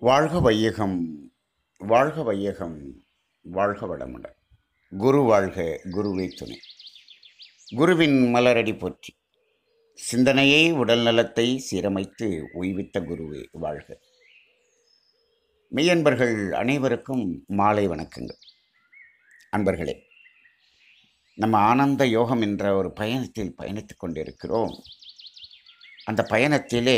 வாழ்க வையகம் வாழ்க வையகம் வாழ்க வளமுடன் குரு வாழ்க குருவே துணை குருவின் மலரடி போற்றி சிந்தனையை உடல் நலத்தை சீரமைத்து உய்வித்த குருவே வாழ்க மெய்யன்பர்கள் அனைவருக்கும் மாலை வணக்கங்கள் அன்பர்களே நம்ம ஆனந்த யோகம் என்ற ஒரு பயணத்தில் பயணித்துக் கொண்டிருக்கிறோம் அந்த பயணத்திலே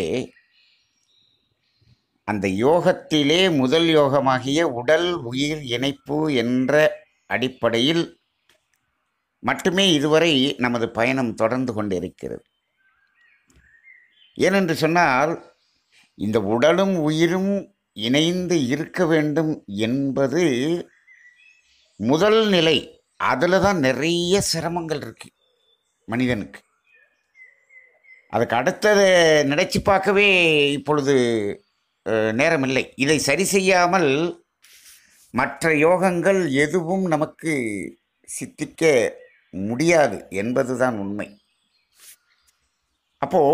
அந்த யோகத்திலே முதல் யோகமாகிய உடல் உயிர் இணைப்பு என்ற அடிப்படையில் மட்டுமே இதுவரை நமது பயணம் தொடர்ந்து கொண்டிருக்கிறது ஏனென்று சொன்னால் இந்த உடலும் உயிரும் இணைந்து இருக்க வேண்டும் என்பது முதல் நிலை அதில் தான் நிறைய சிரமங்கள் இருக்கு மனிதனுக்கு அதுக்கு அடுத்ததை நினைச்சு பார்க்கவே இப்பொழுது அஹ், நேரமில்லை இதை சரி செய்யாமல் மற்ற யோகங்கள் எதுவும் நமக்கு சித்திக்க முடியாது என்பதுதான் உண்மை அப்போ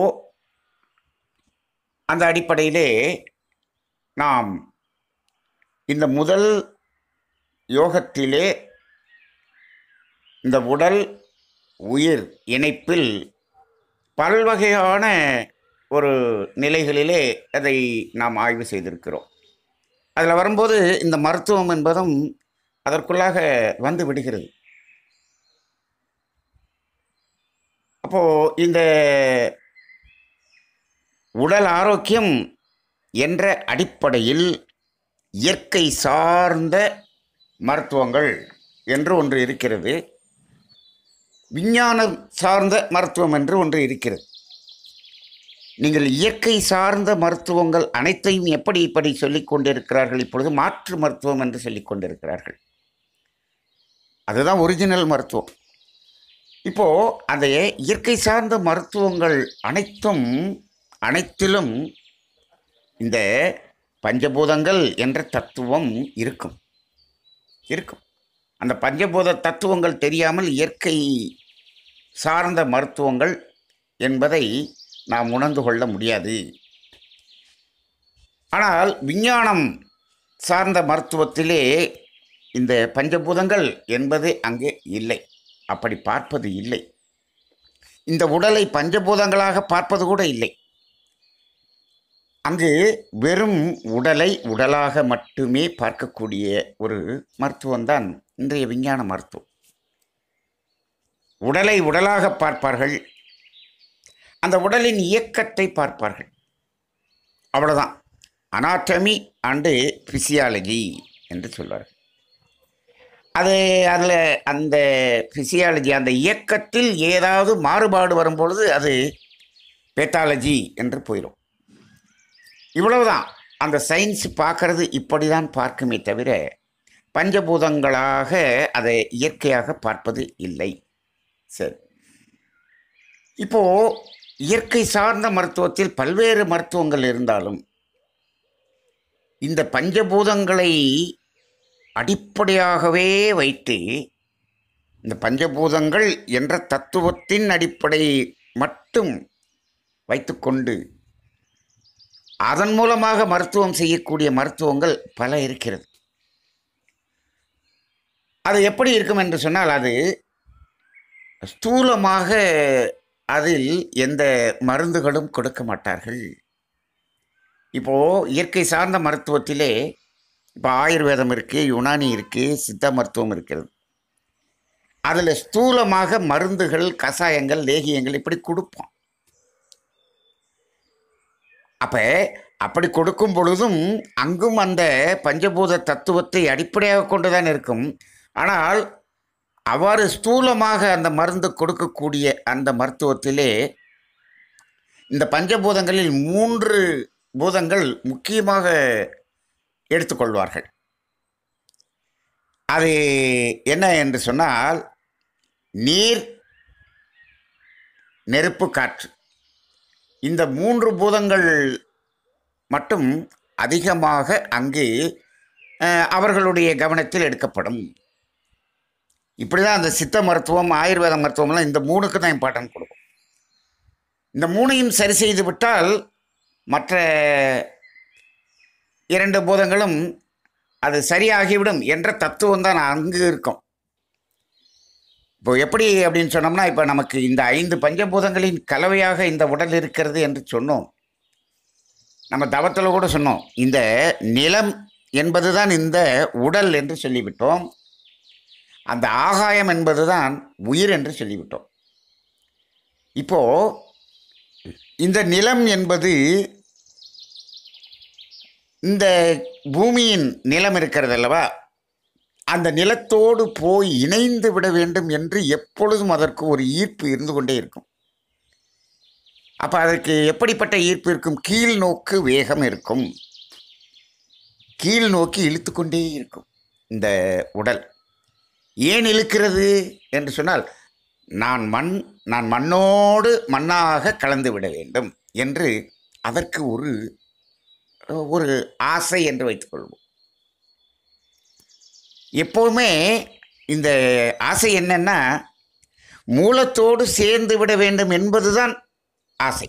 அந்த அடிப்படையிலே நாம் இந்த முதல் யோகத்திலே இந்த உடல் உயிர் இணைப்பில் பல்வகையான ஒரு நிலைகளிலே அதை நாம் ஆய்வு செய்திருக்கிறோம் அதில் வரும்போது இந்த மருத்துவம் என்பதும் அதற்குள்ளாக வந்து விடுகிறது அப்போ இந்த உடல் ஆரோக்கியம் என்ற அடிப்படையில் இயற்கை சார்ந்த மருத்துவங்கள் என்று ஒன்று இருக்கிறது விஞ்ஞானம் சார்ந்த மருத்துவம் என்று ஒன்று இருக்கிறது நீங்கள் இயற்கை சார்ந்த மருத்துவங்கள் அனைத்தையும் எப்படி இப்படி சொல்லிக் கொண்டிருக்கிறார்கள் இப்பொழுது மாற்று மருத்துவம் என்று சொல்லிக் கொண்டிருக்கிறார்கள் அதுதான் ஒரிஜினல் மருத்துவம் இப்போ அந்த இயற்கை சார்ந்த மருத்துவங்கள் அனைத்தும் அனைத்திலும் இந்த பஞ்சபூதங்கள் என்ற தத்துவம் இருக்கும் இருக்கும் அந்த பஞ்சபூத தத்துவங்கள் தெரியாமல் இயற்கை சார்ந்த மருத்துவங்கள் என்பதை நாம் உணர்ந்து கொள்ள முடியாது ஆனால் விஞ்ஞானம் சார்ந்த மருத்துவத்திலே இந்த பஞ்சபூதங்கள் என்பது அங்கே இல்லை அப்படி பார்ப்பது இல்லை இந்த உடலை பஞ்சபூதங்களாக பார்ப்பது கூட இல்லை அங்கு வெறும் உடலை உடலாக மட்டுமே பார்க்கக்கூடிய ஒரு மருத்துவம்தான் இன்றைய விஞ்ஞான மருத்துவம் உடலை உடலாக பார்ப்பார்கள் அந்த உடலின் இயக்கத்தை பார்ப்பார்கள் அவ்வளோதான் அனாட்டமி அண்டு ஃபிசியாலஜி என்று சொல்வார்கள் அது அதில் அந்த ஃபிசியாலஜி அந்த இயக்கத்தில் ஏதாவது மாறுபாடு வரும்பொழுது அது பேத்தாலஜி என்று போயிடும் இவ்வளவுதான் அந்த சயின்ஸ் பார்க்கறது இப்படி தான் பார்க்குமே தவிர பஞ்சபூதங்களாக அதை இயற்கையாக பார்ப்பது இல்லை சரி இப்போ இயற்கை சார்ந்த மருத்துவத்தில் பல்வேறு மருத்துவங்கள் இருந்தாலும் இந்த பஞ்சபூதங்களை அடிப்படையாகவே வைத்து இந்த பஞ்சபூதங்கள் என்ற தத்துவத்தின் அடிப்படை மட்டும் வைத்துக்கொண்டு அதன் மூலமாக மருத்துவம் செய்யக்கூடிய மருத்துவங்கள் பல இருக்கிறது அது எப்படி இருக்கும் என்று சொன்னால் அது ஸ்தூலமாக அதில் எந்த மருந்துகளும் கொடுக்க மாட்டார்கள் இப்போது இயற்கை சார்ந்த மருத்துவத்திலே இப்போ ஆயுர்வேதம் இருக்குது யுனானி இருக்குது சித்த மருத்துவம் இருக்கிறது அதில் ஸ்தூலமாக மருந்துகள் கஷாயங்கள் லேகியங்கள் இப்படி கொடுப்போம் அப்போ அப்படி கொடுக்கும் பொழுதும் அங்கும் அந்த பஞ்சபூத தத்துவத்தை அடிப்படையாக கொண்டு தான் இருக்கும் ஆனால் அவ்வாறு ஸ்தூலமாக அந்த மருந்து கொடுக்கக்கூடிய அந்த மருத்துவத்திலே இந்த பஞ்சபூதங்களில் மூன்று பூதங்கள் முக்கியமாக எடுத்துக்கொள்வார்கள் அது என்ன என்று சொன்னால் நீர் நெருப்பு காற்று இந்த மூன்று பூதங்கள் மட்டும் அதிகமாக அங்கு அஹ், அவர்களுடைய கவனத்தில் எடுக்கப்படும் இப்படி தான் அந்த சித்த மருத்துவம் ஆயுர்வேத மருத்துவம்லாம் இந்த மூணுக்கு தான் இம்பார்ட்டன்ட் கொடுக்கும் இந்த மூணையும் சரி செய்து விட்டால் மற்ற இரண்டு பூதங்களும் அது சரியாகிவிடும் என்ற தத்துவம் தான் அங்கு இருக்கும் இப்போ எப்படி அப்படின்னு சொன்னோம்னா இப்போ நமக்கு இந்த ஐந்து பஞ்சபூதங்களின் கலவையாக இந்த உடல் இருக்கிறது என்று சொன்னோம் நம்ம தவத்தில் கூட சொன்னோம் இந்த நிலம் என்பதுதான் இந்த உடல் என்று சொல்லிவிட்டோம் அந்த ஆகாயம் என்பதுதான் உயிர் என்று சொல்லிவிட்டோம் இப்போ இந்த நிலம் என்பது இந்த பூமியின் நிலம் இருக்கிறது அல்லவா அந்த நிலத்தோடு போய் இணைந்து விட வேண்டும் என்று எப்பொழுதும் அதற்கு ஒரு ஈர்ப்பு இருந்து கொண்டே இருக்கும் அப்போ அதற்கு எப்படிப்பட்ட ஈர்ப்பு இருக்கும் கீழ் நோக்கு வேகம் இருக்கும் கீழ் நோக்கி இழுத்து கொண்டே இருக்கும் இந்த உடல் ஏன் இழுக்கிறது என்று சொன்னால் நான் மண் நான் மண்ணோடு மண்ணாக கலந்து விட வேண்டும் என்று அதற்கு ஒரு ஒரு ஆசை என்று வைத்துக்கொள்வோம் எப்போவுமே இந்த ஆசை என்னன்னா மூலத்தோடு சேர்ந்து விட வேண்டும் என்பதுதான் ஆசை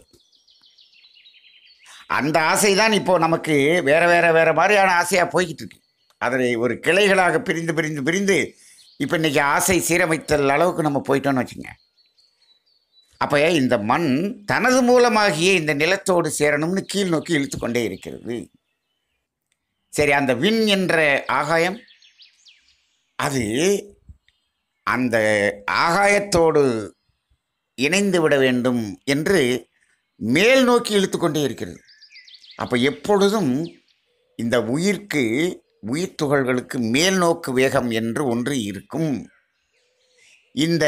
அந்த ஆசை தான் இப்போ நமக்கு வேற வேற வேற மாதிரியான ஆசையாக போய்கிட்டு இருக்கு அதை ஒரு கிளைகளாக பிரிந்து பிரிந்து பிரிந்து இப்போ இன்னைக்கு ஆசை சீரமைத்தல் அளவுக்கு நம்ம போயிட்டோம்னு வச்சுங்க அப்போ இந்த மண் தனது மூலமாகிய இந்த நிலத்தோடு சேரணும்னு கீழ் நோக்கி இழுத்து கொண்டே இருக்கிறது சரி அந்த விண் என்ற ஆகாயம் அது அந்த ஆகாயத்தோடு இணைந்து விட வேண்டும் என்று மேல் நோக்கி இழுத்து கொண்டே இருக்கிறது அப்போ எப்பொழுதும் இந்த உயிர்க்கு உயிர் துகள்களுக்கு மேல் நோக்கு வேகம் என்று ஒன்று இருக்கும் இந்த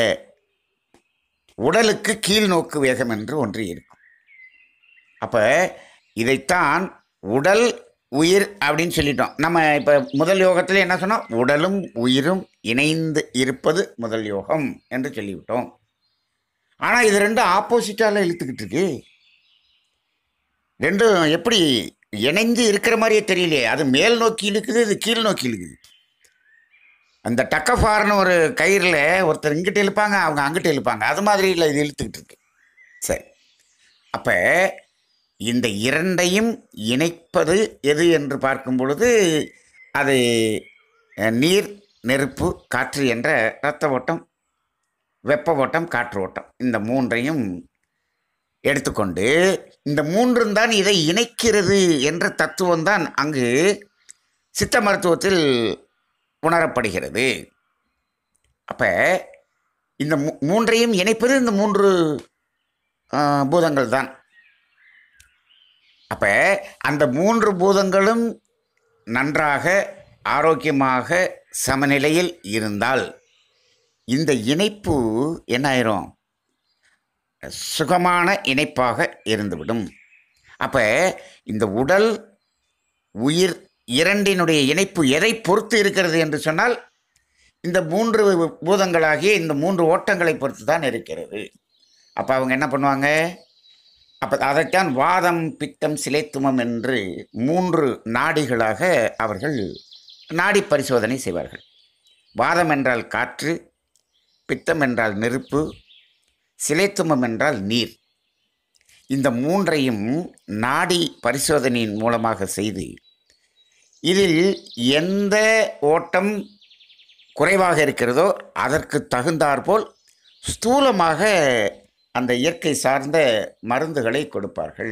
உடலுக்கு கீழ் நோக்கு வேகம் என்று ஒன்று இருக்கும் அப்போ இதைத்தான் உடல் உயிர் அப்படின்னு சொல்லிட்டோம் நம்ம இப்போ முதல் யோகத்தில் என்ன சொன்னோம் உடலும் உயிரும் இணைந்து இருப்பது முதல் யோகம் என்று சொல்லிவிட்டோம் ஆனால் இது ரெண்டும் ஆப்போசிட்டால இழுத்துக்கிட்டு இருக்கு ரெண்டும் எப்படி இணைந்து இருக்கிற மாதிரியே தெரியலையே அது மேல் நோக்கி இழுக்குது இது கீழ் நோக்கி இழுக்குது அந்த டக்கஃபார்னு ஒரு கயிறில் ஒருத்தர் இங்கிட்டு இழுப்பாங்க அவங்க அங்கிட்டு இழுப்பாங்க அது மாதிரி இல்லை இது இழுத்துக்கிட்டு இருக்கு சரி அப்போ இந்த இரண்டையும் இணைப்பது எது என்று பார்க்கும் பொழுது அது அஹ், நீர் நெருப்பு காற்று என்ற இரத்த ஓட்டம் வெப்ப ஓட்டம் காற்று ஓட்டம் இந்த மூன்றையும் எடுத்துக்கொண்டு இந்த மூன்றும் தான் இதை இணைக்கிறது என்ற தத்துவம் தான் அங்கு சித்த மருத்துவத்தில் உணரப்படுகிறது அப்போ இந்த மூ- மூன்றையும் இணைப்பது இந்த மூன்று ஆ, பூதங்கள் தான் அப்போ அந்த மூன்று பூதங்களும் நன்றாக ஆரோக்கியமாக சமநிலையில் இருந்தால் இந்த இணைப்பு என்ன ஆயிரும் சுகமான இணைப்பாக இருந்துவிடும் அப்போ இந்த உடல் உயிர் இரண்டினுடைய இணைப்பு எதை பொறுத்து இருக்கிறது என்று சொன்னால் இந்த மூன்று பூதங்களாகிய இந்த மூன்று ஓட்டங்களை பொறுத்து தான் இருக்கிறது அப்போ அவங்க என்ன பண்ணுவாங்க அப்போ அதைத்தான் வாதம் பித்தம் சிலைத்துமம் என்று மூன்று நாடிகளாக அவர்கள் நாடி பரிசோதனை செய்வார்கள் வாதம் என்றால் காற்று பித்தம் என்றால் நெருப்பு சிலைத்துமம் என்றால் நீர் இந்த மூன்றையும் நாடி பரிசோதனையின் மூலமாக செய்து இதில் எந்த ஓட்டம் குறைவாக இருக்கிறதோ அதற்கு தகுந்தாற்போல் ஸ்தூலமாக அந்த இயற்கை சார்ந்த மருந்துகளை கொடுப்பார்கள்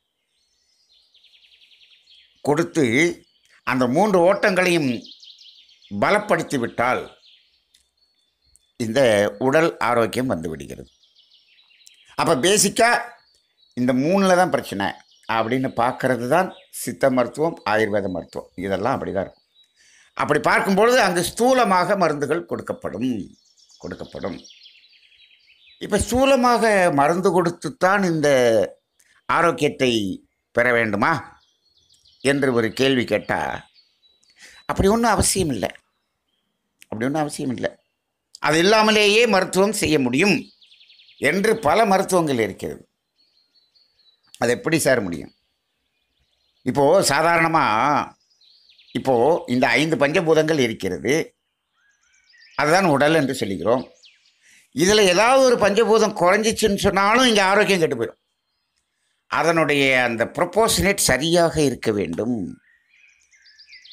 கொடுத்து அந்த மூன்று ஓட்டங்களையும் பலப்படுத்தி விட்டால் இந்த உடல் ஆரோக்கியம் வந்து விடுகிறது அப்போ பேசிக்காக இந்த மூணில் தான் பிரச்சனை அப்படின்னு பார்க்கறது தான் சித்த மருத்துவம் ஆயுர்வேத மருத்துவம் இதெல்லாம் அப்படி தான் இருக்கும் அப்படி பார்க்கும்பொழுது அங்கு ஸ்தூலமாக மருந்துகள் கொடுக்கப்படும் கொடுக்கப்படும் இப்போ ஸ்தூலமாக மருந்து கொடுத்துத்தான் இந்த ஆரோக்கியத்தை பெற வேண்டுமா என்று ஒரு கேள்வி கேட்டால் அப்படி ஒன்றும் அவசியம் இல்லை அப்படி ஒன்றும் அவசியம் இல்லை அது இல்லாமலேயே மருத்துவம் செய்ய முடியும் என்று பல மருத்துவங்கள் இருக்கிறது அது எப்படி சார் முடியும் இப்போது சாதாரணமாக இப்போது இந்த ஐந்து பஞ்சபூதங்கள் இருக்கிறது அதுதான் உடல் என்று சொல்லிக்கிறோம் இதில் ஏதாவது ஒரு பஞ்சபூதம் குறைஞ்சிச்சுன்னு சொன்னாலும் இங்கே ஆரோக்கியம் கெட்டு போயிடும் அதனுடைய அந்த ப்ரொப்போஷனேட் சரியாக இருக்க வேண்டும்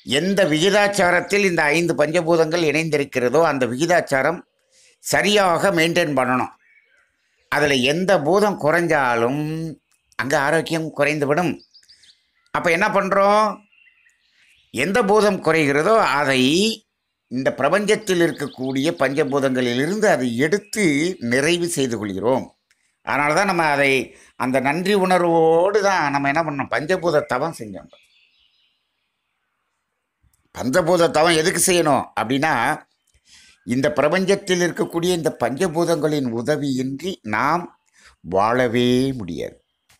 எந்த விகிதாச்சாரத்தில் இந்த ஐந்து பஞ்சபூதங்கள் இணைந்திருக்கிறதோ அந்த விகிதாச்சாரம் சரியாக மெயின்டைன் பண்ணணும் அதில் எந்த பூதம் குறைஞ்சாலும் அங்கே ஆரோக்கியம் குறைந்துவிடும் அப்போ என்ன பண்ணுறோம் எந்த பூதம் குறைகிறதோ அதை இந்த பிரபஞ்சத்தில் இருக்கக்கூடிய பஞ்சபூதங்களிலிருந்து அதை எடுத்து நிறைவு செய்து கொள்கிறோம் அதனால தான் நம்ம அதை அந்த நன்றி உணர்வோடு தான் நம்ம என்ன பண்ணோம் பஞ்சபூத தவம் செஞ்சோம் பஞ்சபூத தவம் எதுக்கு செய்யணும் அப்படின்னா இந்த பிரபஞ்சத்தில் இருக்கக்கூடிய இந்த பஞ்சபூதங்களின் உதவியின்றி நாம் வாழவே முடியாது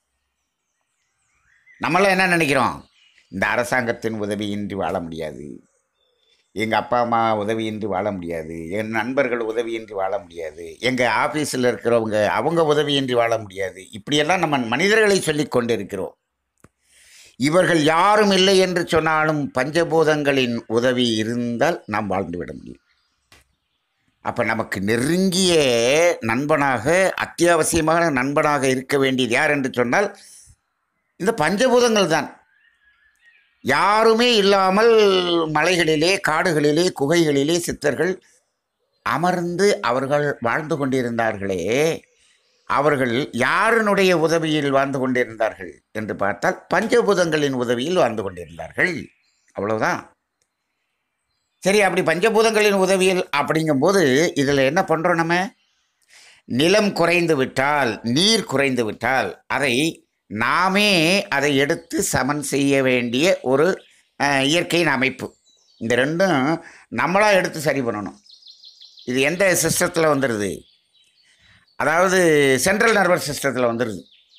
நம்மளாம் என்ன நினைக்கிறோம் இந்த அரசாங்கத்தின் உதவியின்றி வாழ முடியாது எங்கள் அப்பா அம்மா உதவியின்றி வாழ முடியாது என் நண்பர்கள் உதவியின்றி வாழ முடியாது எங்கள் ஆஃபீஸில் இருக்கிறவங்க அவங்க உதவியின்றி வாழ முடியாது இப்படியெல்லாம் நம்ம மனிதர்களை சொல்லிக் கொண்டிருக்கிறோம் இவர்கள் யாரும் இல்லை என்று சொன்னாலும் பஞ்சபூதங்களின் உதவி இருந்தால் நாம் வாழ்ந்து விட முடியும் அப்போ நமக்கு நெருங்கிய நண்பனாக அத்தியாவசியமான நண்பனாக இருக்க வேண்டியது யார் என்று சொன்னால் இந்த பஞ்சபூதங்கள் தான் யாருமே இல்லாமல் மலைகளிலே காடுகளிலே குகைகளிலே சித்தர்கள் அமர்ந்து அவர்கள் வாழ்ந்து கொண்டிருந்தார்களே அவர்கள் யாருனுடைய உதவியில் வாழ்ந்து கொண்டிருந்தார்கள் என்று பார்த்தால் பஞ்சபூதங்களின் உதவியில் வாழ்ந்து கொண்டிருந்தார்கள் அவ்வளவுதான் சரி அப்படி பஞ்சபூதங்களின் உதவியில் அப்படிங்கும்போது இதில் என்ன பண்ணுறோம் நம்ம நிலம் குறைந்து விட்டால் நீர் குறைந்து விட்டால் அதை நாமே அதை எடுத்து சமன் செய்ய வேண்டிய ஒரு அஹ், இயற்கையின் அமைப்பு இந்த ரெண்டும் நம்மளாக எடுத்து சரி பண்ணணும் இது எந்த சிஸ்டத்தில் வந்துடுது அதாவது சென்ட்ரல் நர்வஸ் சிஸ்டத்தில் வந்துடுது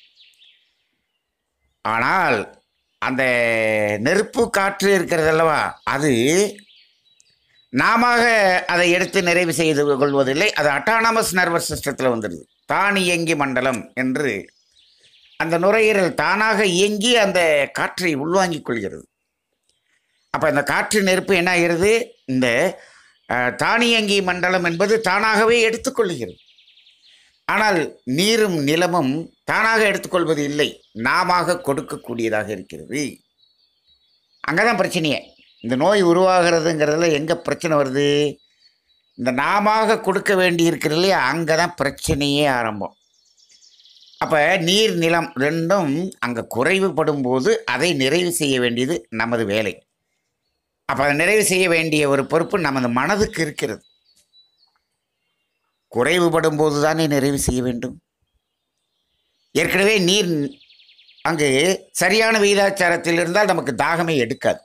ஆனால் அந்த நெருப்பு காற்று இருக்கிறது அல்லவா அது நாம அதை எடுத்து நிறைவு செய்து கொள்வதில்லை அது அட்டானமஸ் நர்வஸ் சிஸ்டத்தில் வந்துடுது தானியங்கி மண்டலம் என்று அந்த நுரையீரல் தானாக இயங்கி அந்த காற்றை உள்வாங்கிக் கொள்கிறது அப்போ அந்த காற்று நெருப்பு என்ன ஆகிறது இந்த அஹ், தானியங்கி மண்டலம் என்பது தானாகவே எடுத்துக்கொள்கிறது ஆனால் நீரும் நிலமும் தானாக எடுத்துக்கொள்வது இல்லை நாமாக கொடுக்கக்கூடியதாக இருக்கிறது அங்கே தான் பிரச்சனையே இந்த நோய் உருவாகிறதுங்கிறதுல எங்கே பிரச்சனை வருது இந்த நாமாக கொடுக்க வேண்டி இருக்கிறது இல்லையா அங்கே தான் பிரச்சனையே ஆரம்பம் அப்போ நீர் நிலம் ரெண்டும் அங்கே குறைவுபடும் போது அதை நிறைவு செய்ய வேண்டியது நமது வேலை அப்போ அதை நிறைவு செய்ய வேண்டிய ஒரு பொறுப்பு நமது மனதுக்கு இருக்கிறது குறைவுபடும் போது தானே நிறைவு செய்ய வேண்டும் ஏற்கனவே நீர் அங்கு சரியான விகிதாச்சாரத்தில் இருந்தால் நமக்கு தாகமே எடுக்காது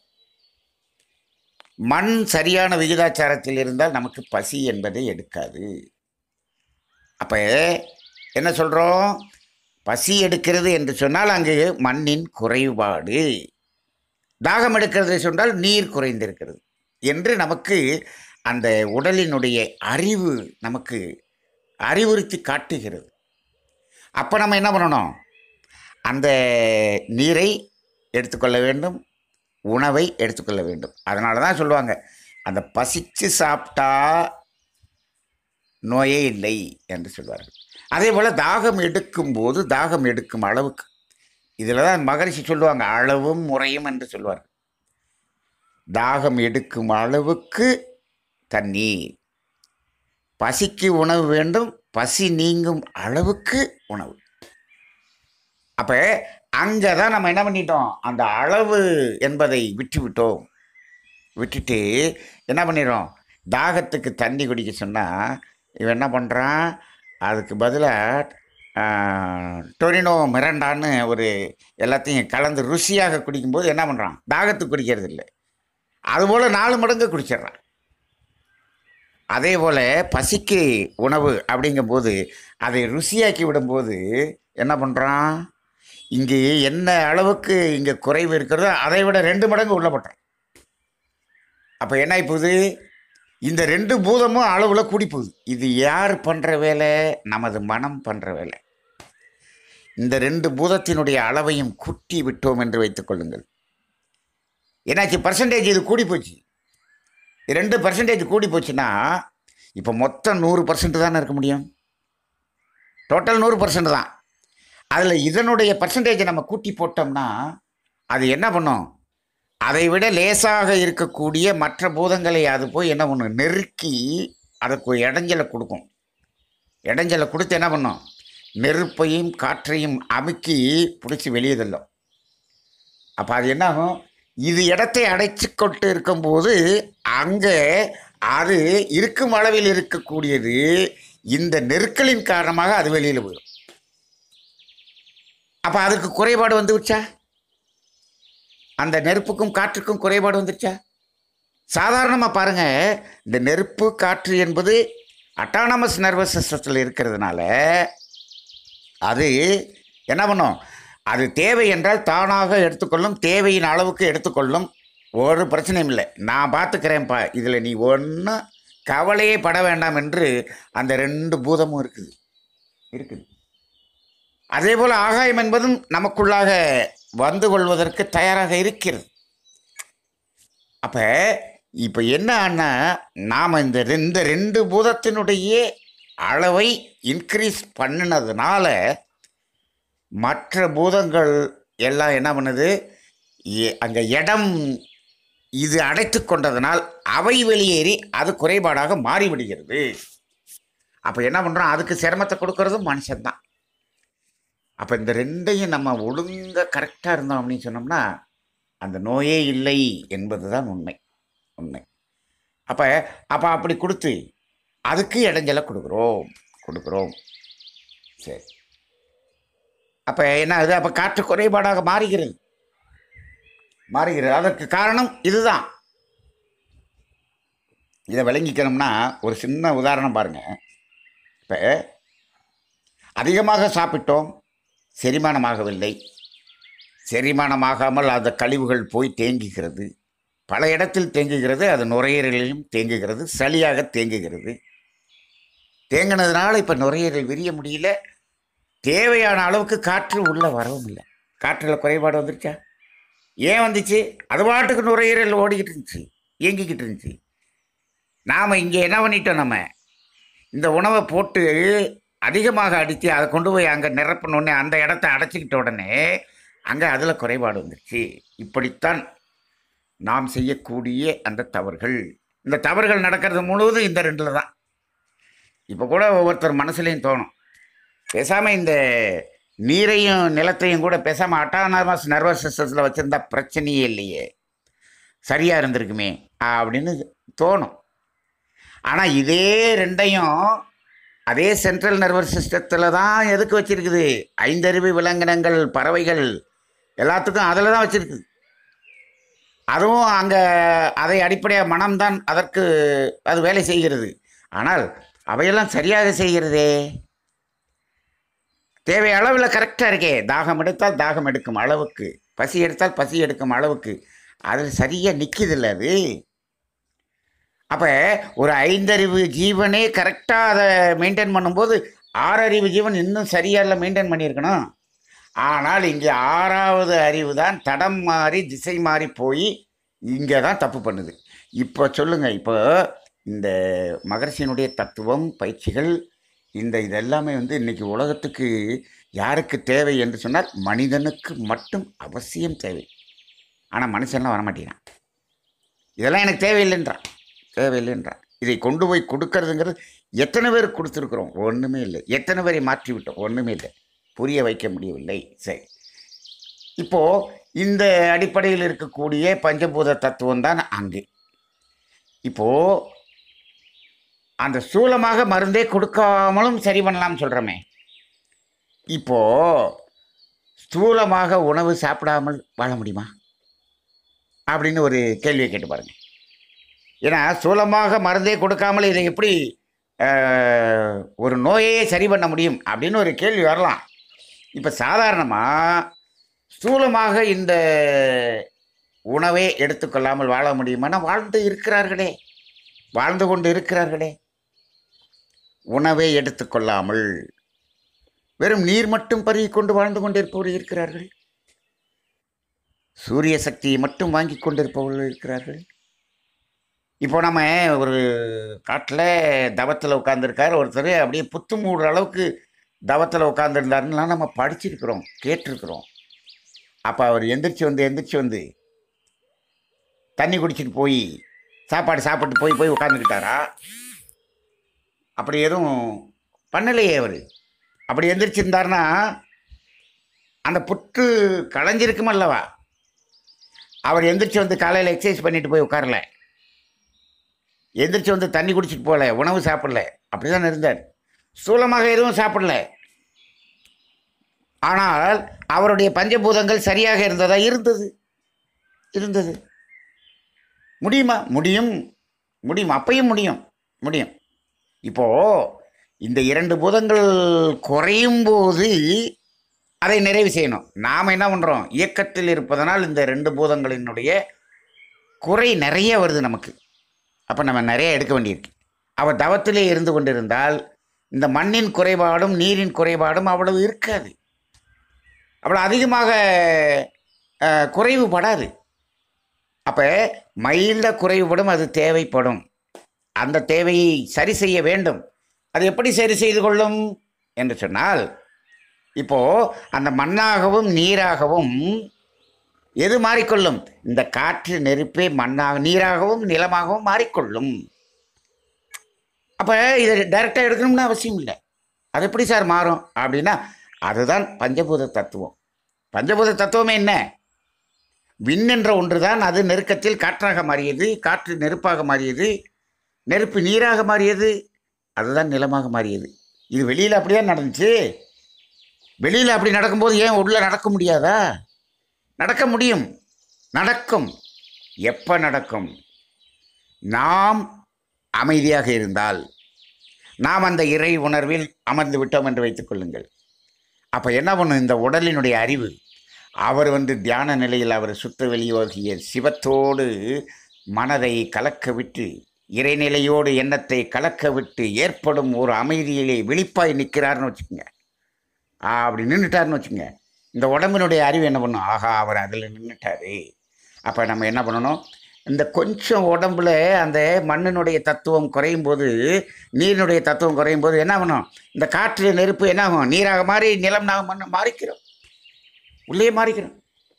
மண் சரியான விகிதாச்சாரத்தில் இருந்தால் நமக்கு பசி என்பதை எடுக்காது அப்போ என்ன சொல்கிறோம் பசி எடுக்கிறது என்று சொன்னால் அங்கு மண்ணின் குறைபாடு தாகம் எடுக்கிறது சொன்னால் நீர் குறைந்திருக்கிறது என்று நமக்கு அந்த உடலினுடைய அறிவு நமக்கு அறிவுறுத்தி காட்டுகிறது அப்போ நம்ம என்ன பண்ணணும் அந்த நீரை எடுத்துக்கொள்ள வேண்டும் உணவை எடுத்துக்கொள்ள வேண்டும் அதனால தான் சொல்லுவாங்க அந்த பசிச்சு சாப்பிட்டா நோயே இல்லை என்று சொல்வார்கள் அதே போல் தாகம் எடுக்கும்போது தாகம் எடுக்கும் அளவுக்கு இதில் தான் மகரிஷி சொல்லுவாங்க அளவும் முறையும் என்று சொல்வார் தாகம் எடுக்கும் அளவுக்கு தண்ணீர் பசிக்கு உணவு வேண்டும் பசி நீங்கும் அளவுக்கு உணவு அப்போ அங்கே தான் நம்ம என்ன பண்ணிட்டோம் அந்த அளவு என்பதை விட்டு விட்டோம் விட்டுட்டு என்ன பண்ணிடுறோம் தாகத்துக்கு தண்ணி குடிக்க சொன்னால் இவன் என்ன பண்ணுறான் அதுக்கு பதிலாக டொரினோ மிரண்டான்னு ஒரு எல்லாத்தையும் கலந்து ருசியாக குடிக்கும்போது என்ன பண்ணுறான் தாகத்துக்கு குடிக்கிறது இல்லை அதுபோல் நாலு மடங்கு குடிச்சிடுறான் அதே போல் பசிக்கு உணவு அப்படிங்கும்போது அதை ருசியாக்கி விடும்போது என்ன பண்ணுறான் இங்கே என்ன அளவுக்கு இங்கே குறைவு இருக்கிறதோ அதை விட ரெண்டு மடங்கு உள்ள போட்டான் அப்போ என்ன ஆயிப்போகுது இந்த ரெண்டு பூதமும் அளவில் கூடி போகுது இது யார் பண்ணுற வேலை நமது மனம் பண்ணுற வேலை இந்த ரெண்டு பூதத்தினுடைய அளவையும் கூட்டி விட்டோம் என்று வைத்துக்கொள்ளுங்கள் என்னாச்சு பர்சன்டேஜ் இது கூடி போச்சு ரெண்டு பர்சன்டேஜ் கூடி போச்சுன்னா இப்போ மொத்தம் நூறு பர்சன்ட் தானே இருக்க முடியும் டோட்டல் நூறு பர்சன்ட் தான் அதில் இதனுடைய பர்சன்டேஜை நம்ம கூட்டி போட்டோம்னா அது என்ன பண்ணும் அதை விட லேசாக இருக்கக்கூடிய மற்ற பூதங்களை அது போய் என்ன பண்ணும் நெருக்கி அதுக்கு ஒரு இடைஞ்சலை கொடுக்கும் இடைஞ்சலை கொடுத்து என்ன பண்ணும் நெருப்பையும் காற்றையும் அமுக்கி பிடிச்சி வெளியே தள்ளும் அப்போ அது என்ன ஆகும் இது இடத்தை அடைச்சு கொண்டு இருக்கும்போது அங்கே அது இருக்கும் அளவில் இருக்கக்கூடியது இந்த நெருக்கலின் காரணமாக அது வெளியில் போயிடும் அப்போ அதுக்கு குறைபாடு வந்து விடுச்சா அந்த நெருப்புக்கும் காற்றுக்கும் குறைபாடு வந்துருச்சா சாதாரணமாக பாருங்க இந்த நெருப்பு காற்று என்பது அட்டானமஸ் நர்வஸ் சிஸ்டத்தில் இருக்கிறதுனால அது என்ன பண்ணும் அது தேவை என்றால் தானாக எடுத்துக்கொள்ளும் தேவையின் அளவுக்கு எடுத்துக்கொள்ளும் ஒரு பிரச்சனையும் இல்லை நான் பார்த்துக்கிறேன்ப்பா இதில் நீ ஒன்றும் கவலையே பட வேண்டாம் என்று அந்த ரெண்டு பூதமும் இருக்குது இருக்குது அதே போல் ஆகாயம் என்பதும் நமக்குள்ளாக வந்து கொள்வதற்கு தயாராக இருக்கிறது அப்போ இப்போ என்ன ஆனா நாம் இந்த ரெ- இந்த ரெண்டு பூதத்தினுடைய அளவை இன்க்ரீஸ் பண்ணினதுனால மற்ற பூதங்கள் எல்லாம் என்ன பண்ணுது எ- அங்கே இடம் இது அடைத்து கொண்டதனால் அவை வெளியேறி அது குறைபாடாக மாறிவிடுகிறது அப்போ என்ன பண்ணுறோம் அதுக்கு சிரமத்தை கொடுக்கறதும் மனுஷன்தான் அப்போ இந்த ரெண்டையும் நம்ம ஒழுங்காக கரெக்டாக இருந்தோம் அப்படின்னு சொன்னோம்னா அந்த நோயே இல்லை என்பது தான் உண்மை உண்மை அப்போ அப்போ அப்படி கொடுத்து அதுக்கு இடைஞ்சலை கொடுக்குறோம் கொடுக்குறோம் சரி அப்போ என்ன ஆகுது அப்போ காற்று குறைபாடாக மாறுகிறது மாறுகிறது அதற்கு காரணம் இதுதான் இதை விளங்கிக்கணும்னா ஒரு சின்ன உதாரணம் பாருங்க இப்போ அதிகமாக சாப்பிட்டோம் செரிமானமாகவில்லை செரிமானமாகாமல் அந்த கழிவுகள் போய் தேங்குகிறது பல இடத்தில் தேங்குகிறது அது நுரையீரலிலும் தேங்குகிறது சளியாக தேங்குகிறது தேங்கினதுனால இப்போ நுரையீரல் விரிய முடியல தேவையான அளவுக்கு காற்று உள்ளே வரவும் இல்லை காற்றில் குறைபாடு வந்துருச்சா ஏன் வந்துச்சு அது பாட்டுக்கு நுரையீரல் ஓடிக்கிட்டு இருந்துச்சு இயங்கிக்கிட்டு இருந்துச்சு நாம் இங்கே என்ன பண்ணிட்டோம் நம்ம இந்த உணவை போட்டு அதிகமாக அடித்து அதை கொண்டு போய் அங்கே நிரப்பினோடனே அந்த இடத்த அடைச்சிக்கிட்ட உடனே அங்கே அதில் குறைபாடு வந்துருச்சு இப்படித்தான் நாம் செய்யக்கூடிய அந்த தவறுகள் இந்த தவறுகள் நடக்கிறது முழுவதும் இந்த ரெண்டில் தான் இப்போ கூட ஒவ்வொருத்தர் மனசுலையும் தோணும் பேசாமல் இந்த நீரையும் நிலத்தையும் கூட பேசாமல் அட்டானமஸ் நர்வஸ் சிஸ்டத்தில் வச்சுருந்தா பிரச்சனையே இல்லையே சரியாக இருந்திருக்குமே அப்படின்னு தோணும் ஆனால் இதே ரெண்டையும் அதே சென்ட்ரல் நர்வஸ் சிஸ்டத்தில் தான் எதுக்கு வச்சிருக்குது ஐந்தறிவு விலங்கினங்கள் பறவைகள் எல்லாத்துக்கும் அதில் தான் வச்சிருக்குது அதுவும் அங்கே அதை அடிப்படையாக மனம்தான் அதற்கு அது வேலை செய்கிறது ஆனால் அவையெல்லாம் சரியாக செய்கிறதே தேவை அளவில் கரெக்டாக இருக்கே தாகம் எடுத்தால் தாகம் எடுக்கும் அளவுக்கு பசி எடுத்தால் பசி எடுக்கும் அளவுக்கு அதில் சரியாக நிற்கிதில்ல அது அப்போ ஒரு ஐந்தறிவு ஜீவனே கரெக்டாக அதை மெயின்டைன் பண்ணும்போது ஆறறிவு ஜீவன் இன்னும் சரியாக மெயின்டைன் பண்ணியிருக்கணும் ஆனால் இங்கே ஆறாவது அறிவு தான் தடம் மாறி திசை மாறி போய் இங்கே தான் தப்பு பண்ணுது இப்போ சொல்லுங்கள் இப்போ இந்த மகர்ஷியினுடைய தத்துவம் பயிற்சிகள் இந்த இதெல்லாமே வந்து இன்னைக்கு உலகத்துக்கு யாருக்கு தேவை என்று சொன்னால் மனிதனுக்கு மட்டும் அவசியம் தேவை ஆனால் மனுஷன்லாம் வரமாட்டேங்கிறான் இதெல்லாம் எனக்கு தேவையில்லைன்றான் தேவையில்லைன்றான் இதை கொண்டு போய் கொடுக்கறதுங்கிறது எத்தனை பேர் கொடுத்துருக்குறோம் ஒன்றுமே இல்லை எத்தனை பேரை மாற்றி விட்டோம் ஒன்றுமே இல்லை புரிய வைக்க முடியவில்லை சரி இப்போது இந்த அடிப்படையில் இருக்கக்கூடிய பஞ்சபூத தத்துவம் தான் அங்கே இப்போது அந்த ஸ்தூலமாக மருந்தே கொடுக்காமலும் சரி பண்ணலாம்னு சொல்கிறோமே இப்போது ஸ்தூலமாக உணவு சாப்பிடாமல் வாழ முடியுமா அப்படின்னு ஒரு கேள்வியை கேட்டு பாருங்க ஏன்னா ஸ்தூலமாக மருந்தே கொடுக்காமல் இதை எப்படி ஆஹ், ஒரு நோயையே சரி பண்ண முடியும் அப்படின்னு ஒரு கேள்வி வரலாம் இப்போ சாதாரணமாக ஸ்தூலமாக இந்த உணவே எடுத்துக்கொள்ளாமல் வாழ முடியுமானா வாழ்ந்து இருக்கிறார்களே வாழ்ந்து கொண்டு இருக்கிறார்களே உணவை எடுத்துக்கொள்ளாமல் வெறும் நீர் மட்டும் பருகி கொண்டு வாழ்ந்து கொண்டிருப்பவர்கள் இருக்கிறார்கள் சூரிய சக்தியை மட்டும் வாங்கி கொண்டிருப்பவர்கள் இருக்கிறார்கள் இப்போ நம்ம ஒரு காட்டில் தவத்தில் உட்காந்துருக்கார் ஒருத்தர் அப்படியே புத்து மூடுற அளவுக்கு தவத்தில் உட்காந்துருந்தாருன்னா நம்ம படிச்சிருக்கிறோம் கேட்டிருக்கிறோம் அப்போ அவர் எந்திரிச்சு வந்து எந்திரிச்சு வந்து தண்ணி குடிச்சிட்டு போய் சாப்பாடு சாப்பிட்டு போய் போய் உட்காந்துக்கிட்டாரா அப்படி எதுவும் பண்ணலையே அவர் அப்படி எந்திரிச்சிருந்தாருன்னா அந்த புற்று களைஞ்சிருக்கும் அல்லவா அவர் எந்திரிச்சு வந்து காலையில் எக்ஸசைஸ் பண்ணிட்டு போய் உட்காரல எந்திரிச்சு வந்து தண்ணி குடிச்சிட்டு போகல உணவு சாப்பிடல அப்படி தான் இருந்தார் ஸ்தூலமாக எதுவும் சாப்பிடல ஆனால் அவருடைய பஞ்சபூதங்கள் சரியாக இருந்ததா இருந்தது இருந்தது முடியுமா முடியும் முடியும் அப்பையும் முடியும் முடியும் இப்போ இந்த இரண்டு பூதங்கள் குறையும் போது அதை நிறைவு செய்யணும் நாம் என்ன பண்ணுறோம் இயக்கத்தில் இருப்பதனால் இந்த ரெண்டு பூதங்களினுடைய குறை நிறைய வருது நமக்கு அப்போ நம்ம நிறைய எடுக்க வேண்டியிருக்கு அவர் தவத்திலே இருந்து கொண்டிருந்தால் இந்த மண்ணின் குறைபாடும் நீரின் குறைபாடும் அவ்வளவு இருக்காது அவ்வளோ அதிகமாக அஹ், குறைவுபடாது அப்போ மைல்டாக குறைவுபடும் அது தேவைப்படும் அந்த தேவையை சரி செய்ய வேண்டும் அது எப்படி சரி செய்து கொள்ளும் என்று சொன்னால் இப்போ அந்த மண்ணாகவும் நீராகவும் எது மாறிக்கொள்ளும் இந்த காற்று நெருப்பே மண்ணாக நீராகவும் நிலமாகவும் மாறிக்கொள்ளும் அப்போ இதை டைரெக்டாக எடுக்கணும்னு அவசியம் இல்லை அது எப்படி சார் மாறும் அப்படின்னா அதுதான் பஞ்சபூத தத்துவம் பஞ்சபூத தத்துவமே என்ன விண் என்ற ஒன்றுதான் அது நெருக்கத்தில் காற்றாக மாறியது காற்று நெருப்பாக மாறியது நெருப்பு நீராக மாறியது அதுதான் நிலமாக மாறியது இது வெளியில் அப்படியே நடந்துச்சு வெளியில் அப்படி நடக்கும்போது ஏன் உள்ளே நடக்க முடியாதா நடக்க முடியும் நடக்கும் எப்போ நடக்கும் நாம் அமைதியாக இருந்தால் நாம் அந்த இறை உணர்வில் அமர்ந்து விட்டோம் என்று வைத்துக் கொள்ளுங்கள் அப்போ என்ன பண்ணும் இந்த உடலினுடைய அறிவு அவர் வந்து தியான நிலையில் அவர் சுத்த வெளியோகிய சிவத்தோடு மனதை கலக்க விட்டு இறைநிலையோடு எண்ணத்தை கலக்க விட்டு ஏற்படும் ஒரு அமைதியிலே விழிப்பாய் நிற்கிறார்னு வச்சுக்கோங்க ஆ, அப்படி நின்றுட்டாருன்னு வச்சுக்கோங்க இந்த உடம்பினுடைய அறிவு என்ன பண்ணும் ஆஹா அவர் அதில் நின்றுட்டாரு அப்போ நம்ம என்ன பண்ணணும் இந்த கொஞ்சம் உடம்புல அந்த மண்ணினுடைய தத்துவம் குறையும் போது நீரினுடைய தத்துவம் குறையும் போது என்ன பண்ணும் இந்த காற்று நெருப்பு என்ன ஆகும் நீராக மாறி நிலம் நாக மண் மாறிக்கிறோம் உள்ளே மாறிக்கிறோம்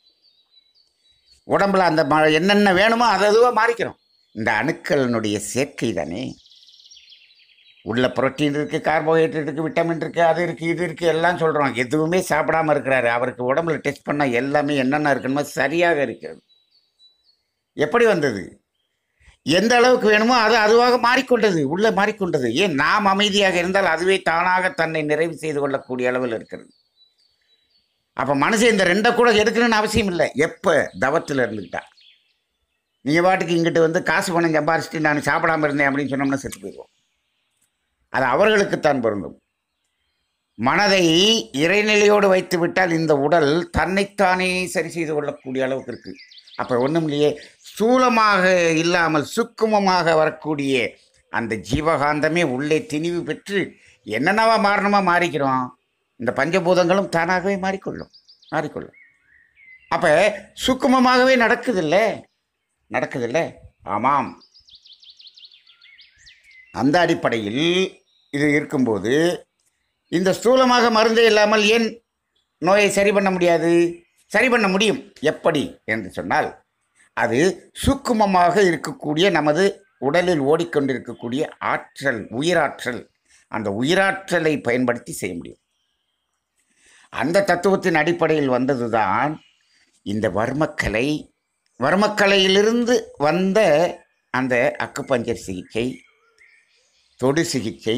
உடம்புல அந்த ம என்னென்ன வேணுமோ அது அதுவாக மாறிக்கிறோம் இந்த அணுக்களினுடைய சேர்க்கை தானே உள்ள புரோட்டீன் இருக்குது கார்போஹைட்ரேட் இருக்குது விட்டமின் இருக்குது அது இருக்குது இது இருக்குது எல்லாம் சொல்கிறோம் எதுவுமே சாப்பிடாம இருக்கிறாரு அவருக்கு உடம்புல டெஸ்ட் பண்ணால் எல்லாமே என்னென்ன இருக்கணுமோ சரியாக இருக்கிறது எப்படி வந்தது எந்த அளவுக்கு வேணுமோ அது அதுவாக மாறிக்கொண்டது உள்ளே மாறிக்கொண்டது ஏன் நாம் அமைதியாக இருந்தால் அதுவே தானாக தன்னை நிறைவு செய்து கொள்ளக்கூடிய அளவில் இருக்கிறது அப்போ மனுஷன் இந்த ரெண்டை கூட எடுக்கணும்னு அவசியம் இல்லை எப்போ தவத்தில் இருந்துக்கிட்டா நீங்கள் பாட்டுக்கு இங்கிட்டு வந்து காசு பணம் சம்பாரிச்சிட்டு நான் சாப்பிடாம இருந்தேன் அப்படின்னு சொன்னோம்னா செத்து போயிடுவோம் அது அவர்களுக்குத்தான் பொருந்தும் மனதை இறைநிலையோடு வைத்து விட்டால் இந்த உடல் தன்னைத்தானே சரி செய்து கொள்ளக்கூடிய அளவுக்கு இருக்கு அப்போ ஒன்றும் இல்லையே ஸ்தூலமாக இல்லாமல் சுக்குமமாக வரக்கூடிய அந்த ஜீவகாந்தமே உள்ளே திணிவு பெற்று என்னென்னவா மாறணுமா மாறிக்கிறோம் இந்த பஞ்சபூதங்களும் தானாகவே மாறிக்கொள்ளும் மாறிக்கொள்ளும் அப்போ சுக்குமமாகவே நடக்குதில்ல நடக்குதில்ல ஆமாம் அந்த அடிப்படையில் இது இருக்கும்போது இந்த ஸ்தூலமாக மருந்தே இல்லாமல் ஏன் நோயை சரி பண்ண முடியாது சரி பண்ண முடியும் எப்படி என்று சொன்னால் அது சூக்குமமாக இருக்கக்கூடிய நமது உடலில் ஓடிக்கொண்டிருக்கக்கூடிய ஆற்றல் உயிராற்றல் அந்த உயிராற்றலை பயன்படுத்தி செய்ய முடியும் அந்த தத்துவத்தின் அடிப்படையில் வந்ததுதான் இந்த வர்மக்கலை வர்மக்கலையிலிருந்து வந்த அந்த அக்குப்பஞ்சர் சிகிச்சை தொடு சிகிச்சை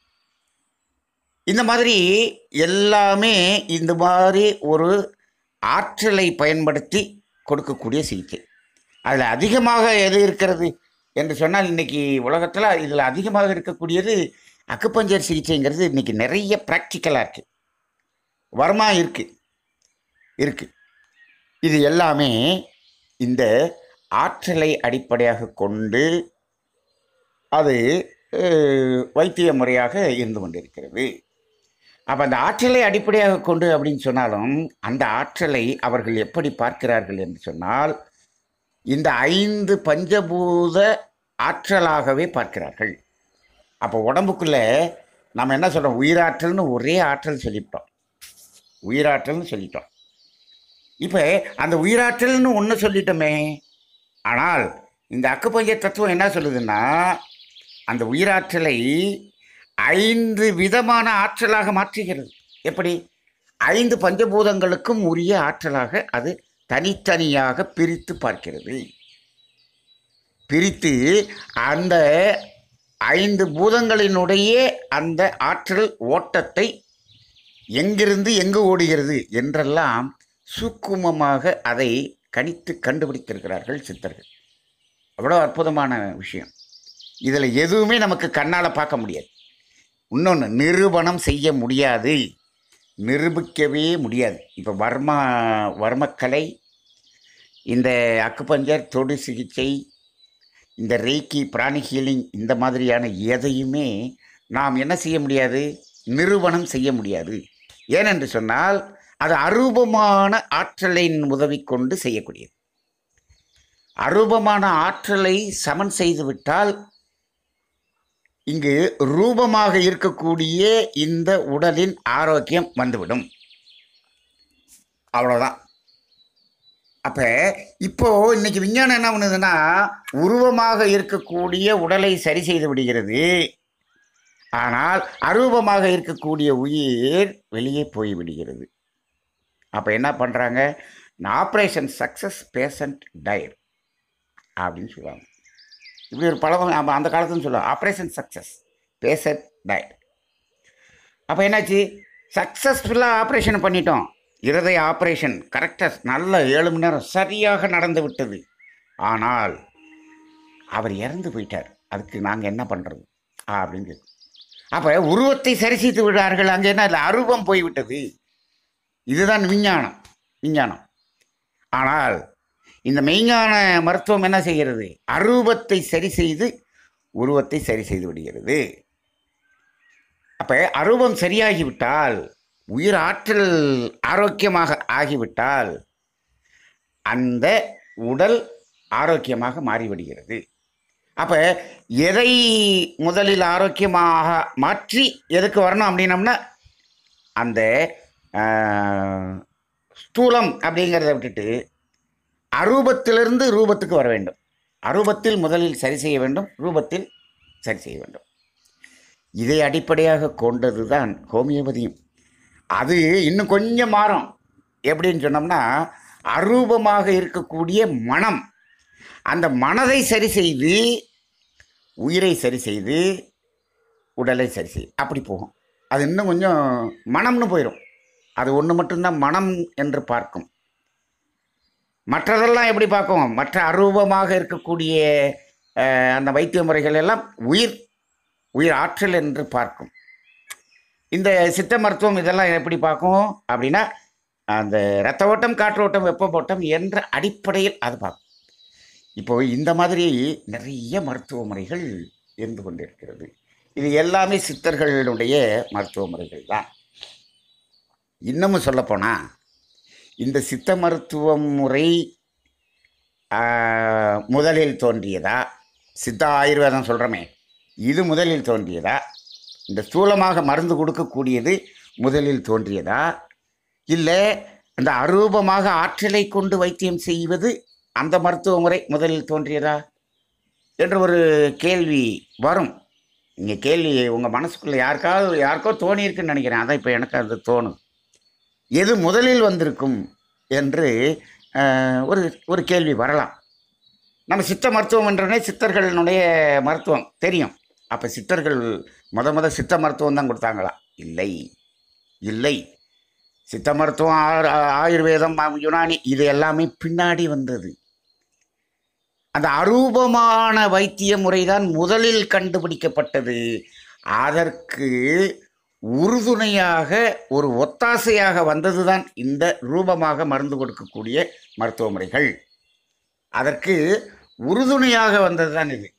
இந்த மாதிரி எல்லாமே இந்த மாதிரி ஒரு ஆற்றலை பயன்படுத்தி கொடுக்கக்கூடிய சிகிச்சை அதில் அதிகமாக எது இருக்கிறது என்று சொன்னால் இன்னைக்கு உலகத்தில் இதில் அதிகமாக இருக்கக்கூடியது அக்குப்பஞ்சர் சிகிச்சைங்கிறது இன்னைக்கு நிறைய ப்ராக்டிக்கலாக இருக்குது வருமா இருக்குது இருக்குது இது எல்லாமே இந்த ஆற்றலை அடிப்படையாக கொண்டு அது அஹ், வைத்திய முறையாக இருந்து கொண்டிருக்கிறது அப்போ அந்த ஆற்றலை அடிப்படையாக கொண்டு அப்படின்னு சொன்னாலும் அந்த ஆற்றலை அவர்கள் எப்படி பார்க்கிறார்கள் என்று சொன்னால் இந்த ஐந்து பஞ்சபூத ஆற்றலாகவே பார்க்கிறார்கள் அப்போ உடம்புக்குள்ளே நம்ம என்ன சொல்கிறோம் உயிராற்றல்னு ஒரே ஆற்றல் சொல்லிவிட்டோம் உயிராற்றல்னு சொல்லிட்டோம் இப்போ அந்த உயிராற்றல்னு ஒன்று சொல்லிட்டோமே ஆனால் இந்த அக்குப்பஞ்சர் தத்துவம் என்ன சொல்லுதுன்னா அந்த உயிராற்றலை ஐந்து விதமான ஆற்றலாக மாற்றுகிறது எப்படி ஐந்து பஞ்சபூதங்களுக்கும் உரிய ஆற்றலாக அது தனித்தனியாக பிரித்து பார்க்கிறது பிரித்து அந்த ஐந்து பூதங்களினுடைய அந்த ஆற்றல் ஓட்டத்தை எங்கிருந்து எங்கு ஓடுகிறது என்றெல்லாம் சூக்குமமாக அதை கணித்து கண்டுபிடித்திருக்கிறார்கள் சித்தர்கள் அவ்வளோ அற்புதமான விஷயம் இதில் எதுவுமே நமக்கு கண்ணால் பார்க்க முடியாது இன்னொன்று நிரூபணம் செய்ய முடியாது நிரூபிக்கவே முடியாது இப்போ வர்மா வர்மக்கலை இந்த அக்குபஞ்சர் தொடு சிகிச்சை இந்த ரேக்கி பிராணி ஹீலிங் இந்த மாதிரியான எதையுமே நாம் என்ன செய்ய முடியாது நிரூபணம் செய்ய முடியாது ஏனென்று சொன்னால் அது அரூபமான ஆற்றலின் உதவி கொண்டு செய்யக்கூடியது அரூபமான ஆற்றலை சமன் செய்துவிட்டால் இங்கு ரூபமாக இருக்கக்கூடிய இந்த உடலின் ஆரோக்கியம் வந்துவிடும் அவ்வளோதான் அப்போ இப்போ இன்னைக்கு விஞ்ஞானம் என்ன பண்ணுதுன்னா உருவமாக இருக்கக்கூடிய உடலை சரி செய்து விடுகிறது ஆனால் அரூபமாக இருக்கக்கூடிய உயிர் வெளியே போய் விடுகிறது அப்போ என்ன பண்ணுறாங்க ஆப்ரேஷன் சக்ஸஸ் பேஷண்ட் டயர் அப்படின்னு சொல்லுவாங்க இப்படி ஒரு பழம் ஆமா, அந்த காலத்துன்னு சொல்லுவாங்க ஆப்ரேஷன் சக்ஸஸ் பேஷண்ட் டயர் அப்போ என்னாச்சு சக்ஸஸ்ஃபுல்லாக ஆப்ரேஷன் பண்ணிட்டோம் இருதய ஆப்ரேஷன் கரெக்டாக நல்ல ஏழு மணி நேரம் சரியாக நடந்து விட்டது ஆனால் அவர் இறந்து போயிட்டார் அதுக்கு நாங்கள் என்ன பண்ணுறது அப்படின்னு கேட்கும் அப்போ உருவத்தை சரி செய்து விடார்கள் அங்கே என்ன இல்லை அருவம் போய்விட்டது இதுதான் விஞ்ஞானம் விஞ்ஞானம் ஆனால் இந்த மெய்ஞான மருத்துவம் என்ன செய்கிறது அரூபத்தை சரி செய்து உருவத்தை சரி செய்து விடுகிறது அப்போ அரூபம் சரியாகிவிட்டால் உயிர் ஆற்றல் ஆரோக்கியமாக ஆகிவிட்டால் அந்த உடல் ஆரோக்கியமாக மாறிவிடுகிறது அப்போ எதை முதலில் ஆரோக்கியமாக மாற்றி எதுக்கு வரணும் அப்படின்னம்னா அந்த ஆஹ், ஸ்தூலம் அப்படிங்கிறத விட்டுட்டு அரூபத்திலிருந்து ரூபத்துக்கு வர வேண்டும் அரூபத்தில் முதலில் சரி செய்ய வேண்டும் ரூபத்தில் சரி செய்ய வேண்டும் இதை அடிப்படையாக கொண்டது தான் ஹோமியோபதியும் அது இன்னும் கொஞ்சம் மாறும் எப்படின்னு சொன்னோம்னா அரூபமாக இருக்கக்கூடிய மனம் அந்த மனதை சரி செய்து உயிரை சரி செய்து உடலை சரி செய்து அப்படி போகும் அது இன்னும் கொஞ்சம் மனம்னு போயிடும் அது ஒன்று மட்டும்தான் மனம் என்று பார்க்கும் மற்றதெல்லாம் எப்படி பார்க்கும் மற்ற அரூபமாக இருக்கக்கூடிய அஹ், அந்த வைத்திய முறைகள் எல்லாம் உயிர் உயிர் ஆற்றல் என்று பார்க்கும் இந்த சித்த மருத்துவம் இதெல்லாம் எப்படி பார்க்கும் அப்படின்னா அந்த இரத்த ஓட்டம் காற்று ஓட்டம் வெப்ப ஓட்டம் என்ற அடிப்படையில் அது பார்க்கும் இப்போ இந்த மாதிரி நிறைய மருத்துவ முறைகள் இருந்து கொண்டிருக்கிறது இது எல்லாமே சித்தர்களுடைய மருத்துவ முறைகள் தான் இன்னமும் சொல்லப்போனால் இந்த சித்த மருத்துவ முறை ஆ, முதலில் தோன்றியதா சித்த ஆயுர்வேதம் சொல்கிறோமே இது முதலில் தோன்றியதா இந்த ஸ்தூலமாக மருந்து கொடுக்கக்கூடியது முதலில் தோன்றியதா இல்லை அந்த அரூபமாக ஆற்றலை கொண்டு வைத்தியம் செய்வது அந்த மருத்துவ முறை முதலில் தோன்றியதா என்ற ஒரு கேள்வி வரும் நீங்கள் கேள்வி உங்கள் மனசுக்குள்ளே யாருக்காவது யாருக்கோ தோணியிருக்குன்னு நினைக்கிறேன் அதான் இப்போ எனக்கு அது தோணும் எது முதலில் வந்திருக்கும் என்று அஹ், ஒரு ஒரு கேள்வி வரலாம் நம்ம சித்த மருத்துவம் என்றனே சித்தர்களுடைய மருத்துவம் தெரியும் அப்போ சித்தர்கள் முத முத சித்த மருத்துவம் தான் கொடுத்தாங்களா இல்லை இல்லை சித்த மருத்துவம் ஆ- ஆயுர்வேதம் ஆ- யுனானி இது எல்லாமே பின்னாடி வந்தது அந்த அரூபமான வைத்திய முறைதான் முதலில் கண்டுபிடிக்கப்பட்டது அதற்கு உறுதுணையாக ஒரு ஒத்தாசையாக வந்ததுதான் இந்த ரூபமாக மருந்து கொடுக்கக்கூடிய மருத்துவ முறைகள் அதற்கு உறுதுணையாக வந்தது தான் இது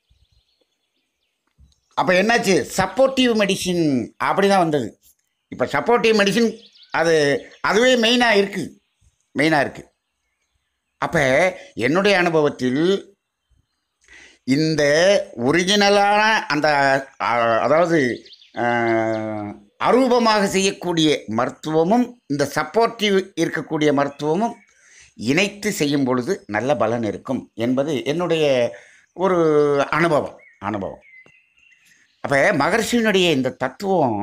அப்போ என்னாச்சு சப்போர்ட்டிவ் மெடிசின் அப்படி தான் வந்தது இப்போ சப்போர்ட்டிவ் மெடிசின் அது அதுவே மெயினாக இருக்குது மெயினாக இருக்குது அப்போ என்னுடைய அனுபவத்தில் இந்த ஒரிஜினலான அந்த அ- அதாவது அஹ், அரூபமாக செய்யக்கூடிய மருத்துவமும் இந்த சப்போர்ட்டிவ் இருக்கக்கூடிய மருத்துவமும் இணைத்து செய்யும் பொழுது நல்ல பலன் இருக்கும் என்பது என்னுடைய ஒரு அனுபவம் அனுபவம் அப்போ மகர்ஷியினுடைய இந்த தத்துவம்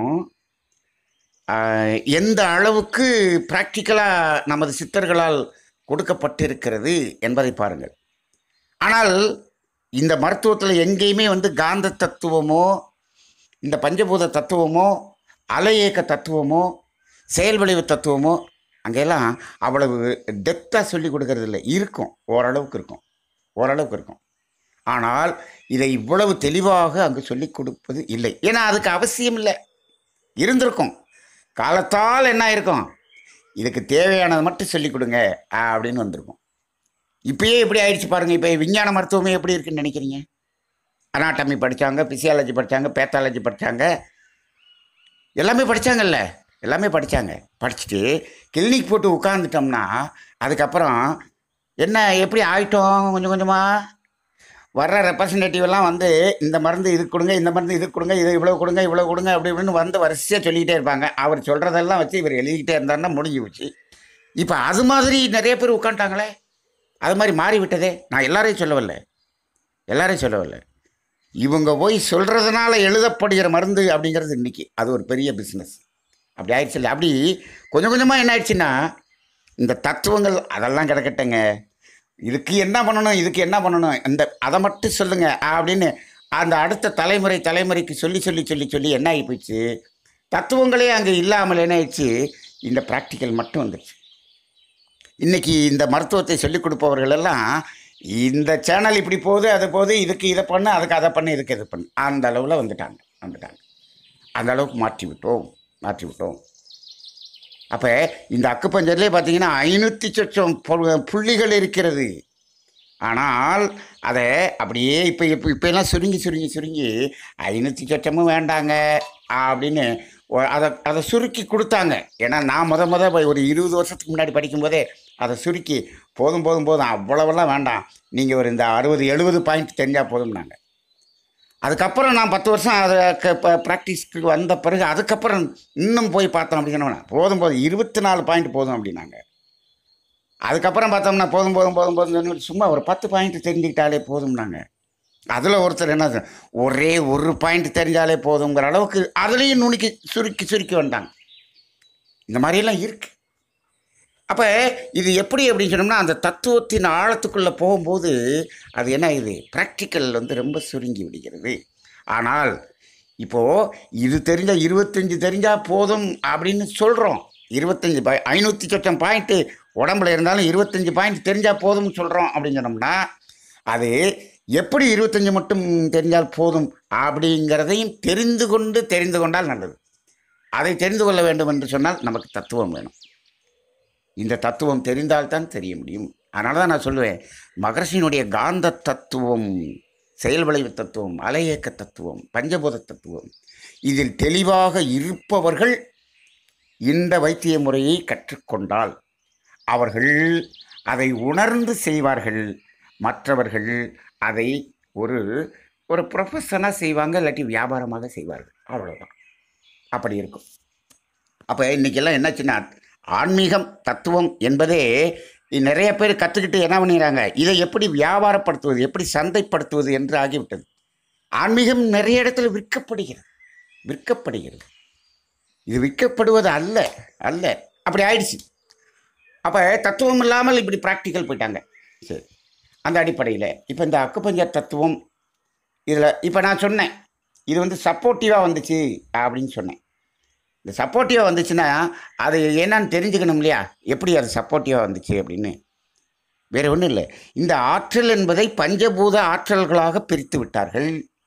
ஆஹ், எந்த அளவுக்கு ப்ராக்டிக்கலாக நமது சித்தர்களால் கொடுக்கப்பட்டிருக்கிறது என்பதை பாருங்கள் ஆனால் இந்த மருத்துவத்தில் எங்கேயுமே வந்து காந்த தத்துவமோ இந்த பஞ்சபூத தத்துவமோ அலையேக்க தத்துவமோ செயல் விளைவு தத்துவமோ அங்கெல்லாம் அவ்வளவு டெப்த்தாக சொல்லி கொடுக்கறது இல்லை இருக்கும் ஓரளவுக்கு இருக்கும் ஓரளவுக்கு இருக்கும் ஆனால் இதை இவ்வளவு தெளிவாக அங்கு சொல்லிக் கொடுப்பது இல்லை ஏன்னா அதுக்கு அவசியம் இல்லை இருந்திருக்கும் காலத்தால் என்ன இருக்கும் இதுக்கு தேவையானதை மட்டும் சொல்லிக் கொடுங்க அப்படின்னு வந்திருக்கும் இப்பயே எப்படி ஆயிடுச்சு பாருங்கள் இப்போ விஞ்ஞான மருத்துவமே எப்படி இருக்குன்னு நினைக்கிறீங்க அனாட்டமி படித்தாங்க பிசியாலஜி படித்தாங்க பேத்தாலஜி படித்தாங்க எல்லாமே படித்தாங்கல்ல எல்லாமே படித்தாங்க படிச்சுட்டு கிளினிக் போட்டு உட்காந்துட்டோம்னா அதுக்கப்புறம் என்ன எப்படி ஆயிட்டோம் கொஞ்சம் கொஞ்சமாக வர்ற ரெப்ரசன்டேட்டிவ் எல்லாம் வந்து இந்த மருந்து இதுக்கு கொடுங்க இந்த மருந்து இதுக்கு கொடுங்க இது இவ்வளோ கொடுங்க இவ்வளோ கொடுங்க அப்படி இப்படின்னு வந்து வரிசையாக சொல்லிக்கிட்டே இருப்பாங்க அவர் சொல்கிறதெல்லாம் வச்சு இவர் எழுதிக்கிட்டே இருந்தாருன்னா முடிஞ்சு போச்சு இப்போ அது மாதிரி நிறைய பேர் உட்காந்துட்டாங்களே அது மாதிரி மாறி விட்டதே நான் எல்லாரையும் சொல்லவில்லை எல்லாரையும் சொல்லவில்லை இவங்க போய் சொல்கிறதுனால எழுதப்படுகிற மருந்து அப்படிங்கிறது இன்றைக்கி அது ஒரு பெரிய பிஸ்னஸ் அப்படி ஆயிடுச்சு இல்லை அப்படி கொஞ்சம் கொஞ்சமாக என்ன ஆயிடுச்சுன்னா இந்த தத்துவங்கள் அதெல்லாம் கிடக்கட்டங்க இதுக்கு என்ன பண்ணணும் இதுக்கு என்ன பண்ணணும் இந்த அதை மட்டும் சொல்லுங்க அப்படின்னு அந்த அடுத்த தலைமுறை தலைமுறைக்கு சொல்லி சொல்லி சொல்லி சொல்லி என்ன ஆகி போச்சு தத்துவங்களே அங்கே இல்லாமல் என்ன ஆயிடுச்சு இந்த ப்ராக்டிக்கல் மட்டும் வந்துடுச்சு இன்னைக்கு இந்த மருத்துவத்தை சொல்லிக் கொடுப்பவர்கள் எல்லாம் இந்த சேனல் இப்படி போகுது அது போகுது இதுக்கு இதை பண்ணு அதுக்கு அதை பண்ணு இதுக்கு இதை பண்ணு அந்த அளவில் வந்துட்டாங்க வந்துட்டாங்க அந்த அளவுக்கு மாற்றி விட்டோம் மாற்றி விட்டோம் அப்போ இந்த அக்குப்பஞ்சர்லேயே பார்த்தீங்கன்னா ஐநூற்றி சொச்சம் பொ- புள்ளிகள் இருக்கிறது ஆனால் அதை அப்படியே இப்போ இப்போ இப்போலாம் சுருங்கி சுருங்கி சுருங்கி ஐநூற்றி சொச்சமும் வேண்டாங்க அப்படின்னு ஒ- அதை அதை சுருக்கி கொடுத்தாங்க ஏன்னா நான் முத முத போய் ஒரு இருபது வருஷத்துக்கு முன்னாடி படிக்கும்போதே அதை சுருக்கி போதும் போதும் போதும் அவ்வளவெல்லாம் வேண்டாம் நீங்கள் ஒரு இந்த அறுபது எழுபது பாயிண்ட் தெரிஞ்சால் போதும்னாங்க அதுக்கப்புறம் நான் பத்து வருஷம் அதை ப்ராக்டிஸ்க்கு வந்த பிறகு அதுக்கப்புறம் இன்னும் போய் பார்த்தோம் அப்படின்னா போதும் போதும் இருபத்தி நாலு பாயிண்ட் போதும் அப்படின்னாங்க அதுக்கப்புறம் பார்த்தோம்னா போதும் போதும் போதும் போதும் சொன்னீங்க, சும்மா ஒரு பத்து பாயிண்ட் தெரிஞ்சுக்கிட்டாலே போதும்னாங்க அதில் ஒருத்தர் என்ன சொன்னார், ஒரே ஒரு பாயிண்ட் தெரிஞ்சாலே போதுங்கிற அளவுக்கு அதுலேயும் நுணுக்கி சுருக்கி சுருக்கி வந்தாங்க இந்த மாதிரியெல்லாம் இருக்கு அப்போ இது எப்படி அப்படின்னு சொன்னோம்னா அந்த தத்துவத்தின் ஆழத்துக்குள்ளே போகும்போது அது என்ன இது ப்ராக்டிக்கல் வந்து ரொம்ப சுருங்கி விடுகிறது ஆனால் இப்போது இது தெரிஞ்ச இருபத்தஞ்சி தெரிஞ்சால் போதும் அப்படின்னு சொல்கிறோம் இருபத்தஞ்சி பாய் ஐநூற்றி சொச்சம் பாயிண்ட்டு உடம்புல இருந்தாலும் இருபத்தஞ்சி பாயிண்ட் தெரிஞ்சால் போதும்னு சொல்கிறோம் அப்படின்னு சொன்னோம்னா அது எப்படி இருபத்தஞ்சி மட்டும் தெரிஞ்சால் போதும் அப்படிங்கிறதையும் தெரிந்து கொண்டு தெரிந்து கொண்டால் நல்லது அதை தெரிந்து கொள்ள வேண்டும் என்று சொன்னால் நமக்கு தத்துவம் வேணும் இந்த தத்துவம் தெரிந்தால்தான் தெரிய முடியும் அதனால தான் நான் சொல்லுவேன் மகர்ஷியினுடைய காந்த தத்துவம் செயல் விளைவு தத்துவம் அலையேக்க தத்துவம் பஞ்சபூத தத்துவம் இதில் தெளிவாக இருப்பவர்கள் இந்த வைத்திய முறையை கற்றுக்கொண்டால் அவர்கள் அதை உணர்ந்து செய்வார்கள் மற்றவர்கள் அதை ஒரு ஒரு ப்ரொஃபஷனாக செய்வாங்க இல்லாட்டி வியாபாரமாக செய்வார்கள் அவ்வளோதான் அப்படி இருக்கும் அப்போ இன்றைக்கெல்லாம் என்னாச்சுன்னா ஆன்மீகம் தத்துவம் என்பதே நிறைய பேர் கற்றுக்கிட்டு என்ன பண்ணிடுறாங்க இதை எப்படி வியாபாரப்படுத்துவது எப்படி சந்தைப்படுத்துவது என்று ஆகிவிட்டது ஆன்மீகம் நிறைய இடத்துல விற்கப்படுகிறது விற்கப்படுகிறது இது விற்கப்படுவது அல்ல அல்ல அப்படி ஆயிடுச்சு அப்போ தத்துவம் இல்லாமல் இப்படி ப்ராக்டிக்கல் போயிட்டாங்க சரி அந்த அடிப்படையில் இப்போ இந்த அக்குப்பஞ்சர் தத்துவம் இதில் இப்போ நான் சொன்னேன் இது வந்து சப்போர்ட்டிவாக வந்துச்சு அப்படின்னு சொன்னேன் இந்த சப்போர்ட்டிவாக வந்துச்சுன்னா அது என்னன்னு தெரிஞ்சுக்கணும் இல்லையா எப்படி அது சப்போர்ட்டிவாக வந்துச்சு அப்படின்னு வேற ஒன்றும் இல்லை இந்த ஆற்றல் என்பதை பஞ்சபூத ஆற்றல்களாக பிரித்து விட்டார்கள்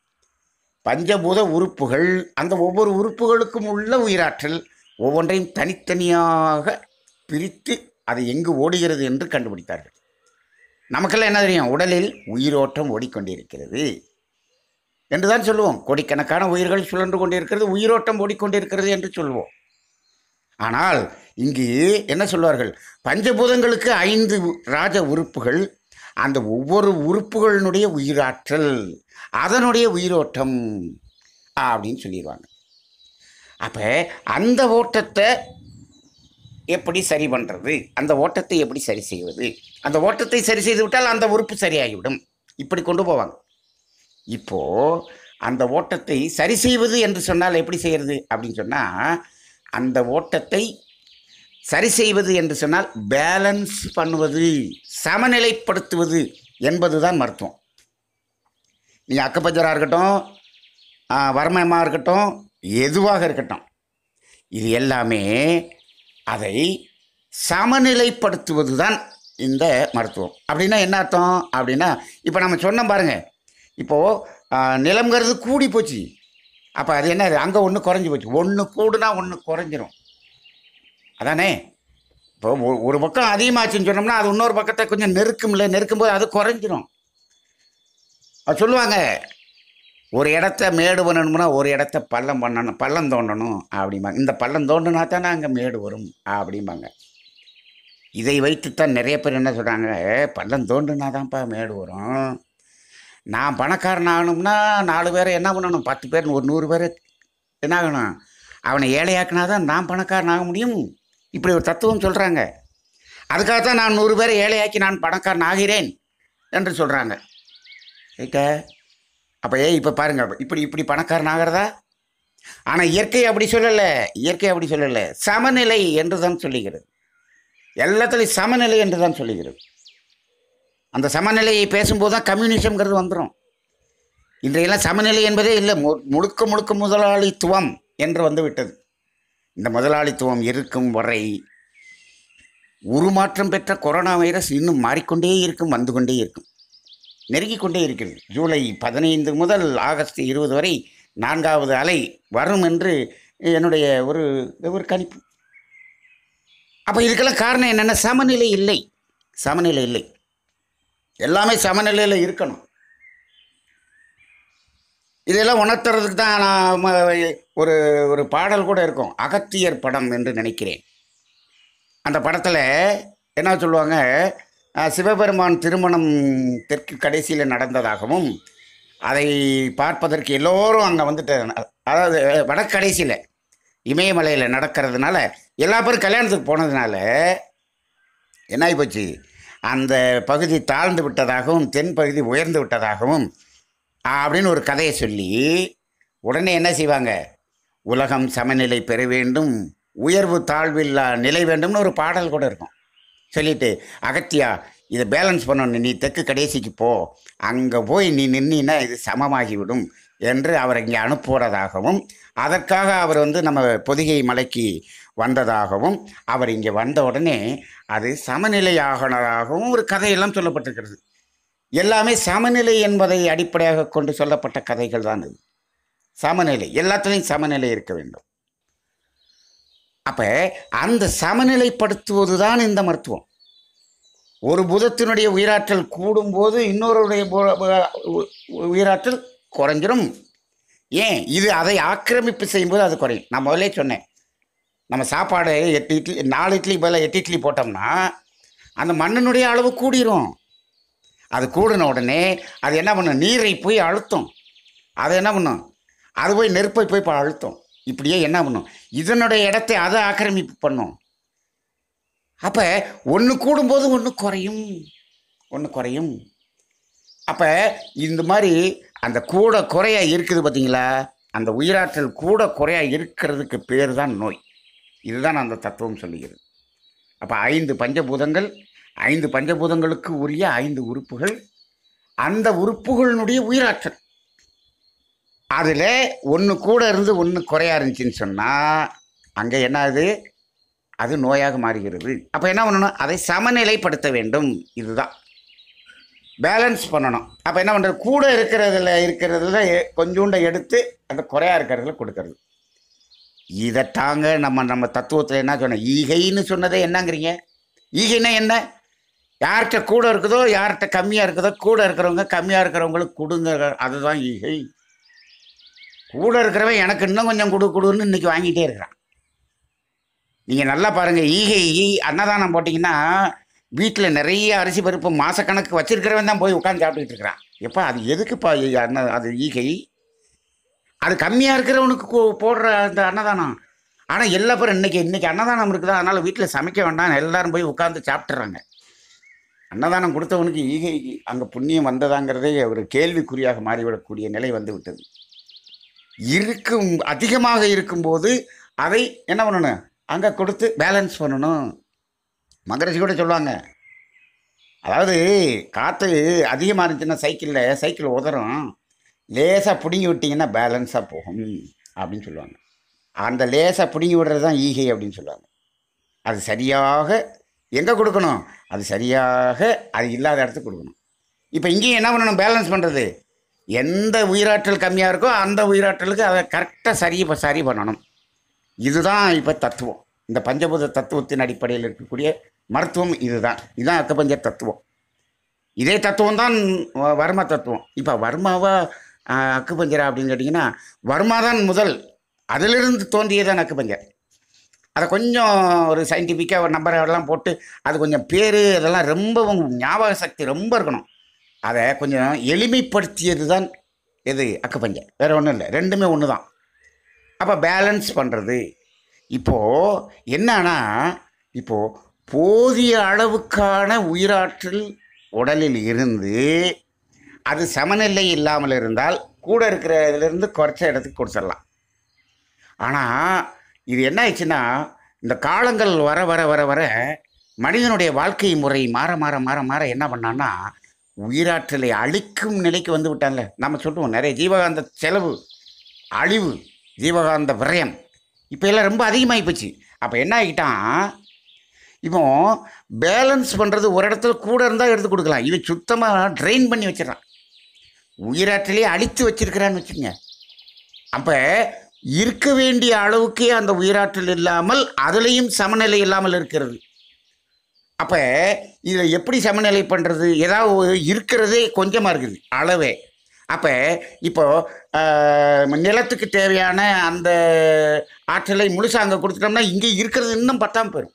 பஞ்சபூத உறுப்புகள் அந்த ஒவ்வொரு உறுப்புகளுக்கும் உள்ள உயிராற்றல் ஒவ்வொன்றையும் தனித்தனியாக பிரித்து அது எங்கு ஓடுகிறது என்று கண்டுபிடித்தார்கள் நமக்கெல்லாம் என்ன தெரியும் உடலில் உயிரோட்டம் ஓடிக்கொண்டிருக்கிறது என்று தான் சொல்லுவோம் கோடிக்கணக்கான உயிர்கள் சுழன்று கொண்டிருக்கிறது உயிரோட்டம் ஓடிக்கொண்டிருக்கிறது என்று சொல்லுவோம் ஆனால் இங்கு என்ன சொல்வார்கள் பஞ்சபூதங்களுக்கு ஐந்து ராஜ உறுப்புகள் அந்த ஒவ்வொரு உறுப்புகளினுடைய உயிராற்றல் அதனுடைய உயிரோட்டம் அப்படின்னு சொல்லிடுவாங்க அப்போ அந்த ஓட்டத்தை எப்படி சரி பண்ணுறது அந்த ஓட்டத்தை எப்படி சரி செய்வது அந்த ஓட்டத்தை சரி செய்து விட்டால் அந்த உறுப்பு சரியாகிவிடும் இப்படி கொண்டு போவாங்க இப்போ அந்த ஓட்டத்தை சரி செய்வது என்று சொன்னால் எப்படி செய்யறது அப்படின்னு சொன்னால் அந்த ஓட்டத்தை சரி செய்வது என்று சொன்னால் பேலன்ஸ் பண்ணுவது சமநிலைப்படுத்துவது என்பதுதான் மருத்துவம் நீ அக்கப்பஞ்சராக இருக்கட்டும் ஆ, வர்மயமாக இருக்கட்டும் எதுவாக இருக்கட்டும் இது எல்லாமே அதை சமநிலைப்படுத்துவது தான் இந்த மருத்துவம் அப்படின்னா என்ன அர்த்தம் அப்படின்னா இப்போ நம்ம சொன்னோம் பாருங்க இப்போது நிலம்ங்கிறது கூடி போச்சு அப்போ அது என்ன அங்கே ஒன்று குறைஞ்சி போச்சு ஒன்று கூடுனா ஒன்று குறைஞ்சிரும் அதானே இப்போ ஒ- ஒரு பக்கம் அதிகமாச்சுன்னு சொன்னோம்னா அது இன்னொரு பக்கத்தை கொஞ்சம் நெருக்கும்ல நெருக்கும்போது அது குறைஞ்சிரும் அது சொல்லுவாங்க ஒரு இடத்த மேடு பண்ணணும்னா ஒரு இடத்த பள்ளம் பண்ணணும் பள்ளம் தோண்டணும் அப்படிம்பாங்க இந்த பள்ளம் தோண்டினா தானே அங்கே மேடு வரும் அப்படிம்பாங்க இதை வைத்துத்தான் நிறைய பேர் என்ன சொல்கிறாங்க பள்ளம் தோண்டுனா தான்ப்பா மேடு வரும் நான் பணக்காரன் ஆகணும்னா நாலு பேரை என்ன பண்ணணும் பத்து பேர் ஒரு நூறு பேர் என்ன ஆகணும் அவனை ஏழையாக்குனா தான் நான் பணக்காரன் ஆக முடியும் இப்படி ஒரு தத்துவம் சொல்கிறாங்க அதுக்காக தான் நான் நூறு பேரை ஏழையாக்கி நான் பணக்காரன் ஆகிறேன் என்று சொல்கிறாங்க ரைட்டா அப்போ ஏ இப்போ பாருங்க இப்படி இப்படி பணக்காரன் ஆகிறதா ஆனால் இயற்கை அப்படி சொல்லலை இயற்கை அப்படி சொல்லலை சமநிலை என்று தான் சொல்லுகிறது எல்லாத்துலேயும் சமநிலை என்று தான் சொல்லுகிறது அந்த சமநிலையை பேசும்போது தான் கம்யூனிசம்ங்கிறது வந்துடும் இன்றையெல்லாம் சமநிலை என்பதே இல்லை மு- முழுக்க முழுக்க முதலாளித்துவம் என்று வந்து விட்டது இந்த முதலாளித்துவம் இருக்கும் வரை உருமாற்றம் பெற்ற கொரோனா வைரஸ் இன்னும் மாறிக்கொண்டே இருக்கும் வந்து கொண்டே இருக்கும் நெருங்கிக் கொண்டே இருக்கிறது ஜூலை பதினைந்து முதல் ஆகஸ்ட் இருபது வரை நான்காவது அலை வரும் என்று என்னுடைய ஒரு ஒரு கணிப்பு அப்போ இதுக்கெல்லாம் காரணம் என்னென்னா சமநிலை இல்லை சமநிலை இல்லை எல்லாமே சமநிலையில் இருக்கணும் இதெல்லாம் உணர்த்துறதுக்கு தான் நான் ம- ஒரு ஒரு பாடல் கூட இருக்கும் அகத்தியர் படம் என்று நினைக்கிறேன் அந்த படத்தில் என்ன சொல்லுவாங்க அஹ், சிவபெருமான் திருமணம் தெற்கு கடைசியில் நடந்ததாகவும் அதை பார்ப்பதற்கு எல்லோரும் அங்கே வந்துட்டு அதாவது வடக்கடைசியில் இமயமலையில் நடக்கிறதுனால எல்லா பேரும் கல்யாணத்துக்கு போனதுனால என்ன ஆகிப்போச்சு அந்த பகுதி தாழ்ந்து விட்டதாகவும் தென் பகுதி உயர்ந்து விட்டதாகவும் அப்படின்னு ஒரு கதையை சொல்லி உடனே என்ன செய்வாங்க உலகம் சமநிலை பெற வேண்டும் உயர்வு தாழ்வில்லா நிலை வேண்டும்னு ஒரு பாடல் கூட இருக்கும் சொல்லிட்டு அகத்தியா இதை பேலன்ஸ் பண்ணணும் நீ தெற்கு கடைசிக்கு போ அங்கே போய் நீ நின்னா இது சமமாகிவிடும் என்று அவர் இங்கே அனுப்புவதாகவும் அதற்காக அவர் வந்து நம்ம பொதிகை மலைக்கு வந்ததாகவும் அவர் இங்கே வந்த உடனே அது சமநிலையாகனதாகவும் ஒரு கதையெல்லாம் சொல்லப்பட்டிருக்கிறது எல்லாமே சமநிலை என்பதை அடிப்படையாக கொண்டு சொல்லப்பட்ட கதைகள் தான் இது சமநிலை எல்லாத்துலேயும் சமநிலை இருக்க வேண்டும் அப்போ அந்த சமநிலைப்படுத்துவது தான் இந்த மருத்துவம் ஒரு புதத்தினுடைய உயிராற்றல் கூடும்போது இன்னொருடைய பு- பு- உயிராற்றல் குறைஞ்சிரும் ஏன் இது அதை ஆக்கிரமிப்பு செய்யும்போது அது குறையும் நான் முதல்லே சொன்னேன் நம்ம சாப்பாடு எட்டு இட்லி நாலு இட்லி பதிலாக எட்டு இட்லி போட்டோம்னா அந்த மண்ணினுடைய அளவு கூடிரும் அது கூடின உடனே அது என்ன பண்ணும் நீரை போய் அழுத்தும் அது என்ன பண்ணும் அது போய் நெருப்பை போய் இப்போ அழுத்தும் இப்படியே என்ன பண்ணும் இதனுடைய இடத்தை அதை ஆக்கிரமிப்பு பண்ணும் அப்போ ஒன்று கூடும்போது ஒன்று குறையும் ஒன்று குறையும் அப்போ இந்த மாதிரி அந்த கூட குறையா இருக்குது பார்த்தீங்களா அந்த உயிராற்றல் கூட குறையா இருக்கிறதுக்கு பேர் தான் நோய் இதுதான் அந்த தத்துவம் சொல்லுகிறது அப்போ ஐந்து பஞ்சபூதங்கள் ஐந்து பஞ்சபூதங்களுக்கு உரிய ஐந்து உறுப்புகள் அந்த உறுப்புகளினுடைய உயிராற்றல் அதில் ஒன்று கூட இருந்து ஒன்று குறையா இருந்துச்சுன்னு சொன்னால் அங்கே என்ன ஆகுது அது நோயாக மாறுகிறது அப்போ என்ன பண்ணணும் அதை சமநிலைப்படுத்த வேண்டும் இதுதான் பேலன்ஸ் பண்ணணும் அப்போ என்ன பண்ணுறது கூட இருக்கிறதுல இருக்கிறதுல எ- கொஞ்சூண்டை எடுத்து அந்த குறையா இருக்கிறதுல கொடுக்கறது இதை தாங்க நம்ம நம்ம தத்துவத்தில் என்ன சொன்ன ஈகைன்னு சொன்னதே என்னங்கிறீங்க ஈகைன்னா என்ன யார்கிட்ட கூட இருக்குதோ யார்கிட்ட கம்மியாக இருக்குதோ கூட இருக்கிறவங்க கம்மியாக இருக்கிறவங்களுக்கு கொடுங்க அதுதான் ஈகை கூட இருக்கிறவன் எனக்கு இன்னும் கொஞ்சம் கொடு கொடுன்னு இன்னைக்கு வாங்கிட்டே இருக்கிறான் நீங்கள் நல்லா பாருங்கள் ஈகை அன்னதானம் போட்டிங்கன்னா வீட்டில் நிறைய அரிசி பருப்பு மாதக்கணக்கு வச்சிருக்கிறவன் தான் போய் உட்காந்து சாப்பிட்டுட்டு இருக்கிறான் எப்போ அது எதுக்குப்பா இ- அன்ன அது ஈகை அது கம்மியாக இருக்கிறவனுக்கு கு- போடுற அந்த அன்னதானம் ஆனால் எல்லா பேரும் இன்னைக்கு இன்னைக்கு அன்னதானம் இருக்குதா அதனால் வீட்டில் சமைக்க வேண்டாம் எல்லாரும் போய் உட்காந்து சாப்பிட்டுறாங்க அன்னதானம் கொடுத்தவனுக்கு ஈகை அங்கே புண்ணியம் வந்ததாங்கிறதே ஒரு கேள்விக்குறியாக மாறிவிடக்கூடிய நிலை வந்து விட்டது இருக்கும் அதிகமாக இருக்கும்போது அதை என்ன பண்ணணும் அங்கே கொடுத்து பேலன்ஸ் பண்ணணும் மகரிஷி கூட சொல்லுவாங்க அதாவது காற்று அதிகமாக இருந்துச்சுன்னா சைக்கிளில் சைக்கிள் உதறும் லேசாக பிடுங்கி விட்டிங்கன்னா பேலன்ஸாக போகும் அப்படின்னு சொல்லுவாங்க அந்த லேசாக பிடுங்கி விடுறது தான் ஈகை அப்படின்னு சொல்லுவாங்க அது சரியாக எங்கே கொடுக்கணும் அது சரியாக அது இல்லாத இடத்துக்கு கொடுக்கணும் இப்போ இங்கேயும் என்ன பண்ணணும் பேலன்ஸ் பண்ணுறது எந்த உயிராற்றல் கம்மியாக இருக்கோ அந்த உயிராற்றலுக்கு அதை கரெக்டாக சரி சரி பண்ணணும் இதுதான் இப்போ தத்துவம் இந்த பஞ்சபூத தத்துவத்தின் அடிப்படையில் இருக்கக்கூடிய மருத்துவம் இதுதான் இதுதான் அக்கபஞ்ச தத்துவம் இதே தத்துவம் தான் வ- வர்ம தத்துவம் இப்போ வர்மாவா ஆஹ், அக்குபஞ்சரா அப்படின்னு கேட்டிங்கன்னா வர்மா தான் முதல் அதிலிருந்து தோன்றியதான் அக்குபஞ்சர் அதை கொஞ்சம் ஒரு சயின்டிஃபிக்காக ஒரு நம்பர் எல்லாம் போட்டு அது கொஞ்சம் பேர் அதெல்லாம் ரொம்பவும் ஞாபக சக்தி ரொம்ப இருக்கணும் அதை கொஞ்சம் எளிமைப்படுத்தியது தான் எது அக்குபஞ்சர் வேறு ஒன்றும் இல்லை ரெண்டுமே ஒன்று தான் அப்போ பேலன்ஸ் பண்ணுறது இப்போது என்னன்னா இப்போது போதிய அளவுக்கான உயிராற்றல் உடலில் இருந்து அது சமநிலை இல்லாமல் இருந்தால் கூட இருக்கிற இதிலிருந்து குறைச்ச இடத்துக்கு கொடுத்துடலாம் ஆனால் இது என்ன ஆயிடுச்சுன்னா இந்த காலங்கள் வர வர வர வர மனிதனுடைய வாழ்க்கை முறை மாற மாற மாற மாற என்ன பண்ணான்னா உயிராற்றலை அழிக்கும் நிலைக்கு வந்து விட்டான்ல நம்ம சொல்லுவோம் நிறைய ஜீவகாந்த செலவு அழிவு ஜீவகாந்த விரயம் இப்போ எல்லாம் ரொம்ப அதிகமாகி போச்சு அப்போ என்ன ஆகிட்டான் இவன் பேலன்ஸ் பண்ணுறது ஒரு இடத்துல கூட இருந்தால் எடுத்து கொடுக்கலாம் இவன் சுத்தமாக ட்ரெயின் பண்ணி வச்சிடறான் உயிராற்றலே அழித்து வச்சிருக்கிறான்னு வச்சுங்க அப்போ இருக்க வேண்டிய அளவுக்கே அந்த உயிராற்றல் இல்லாமல் அதுலேயும் சமநிலை இல்லாமல் இருக்கிறது அப்போ இதில் எப்படி சமநிலை பண்ணுறது ஏதாவது ஒரு இருக்கிறதே கொஞ்சமாக இருக்குது அளவே அப்போ இப்போ ஆஹ், நிலத்துக்கு தேவையான அந்த ஆற்றலை முழுசாக அங்கே கொடுத்துட்டோம்னா இங்கே இருக்கிறது இன்னும் பத்தாம போயிடும்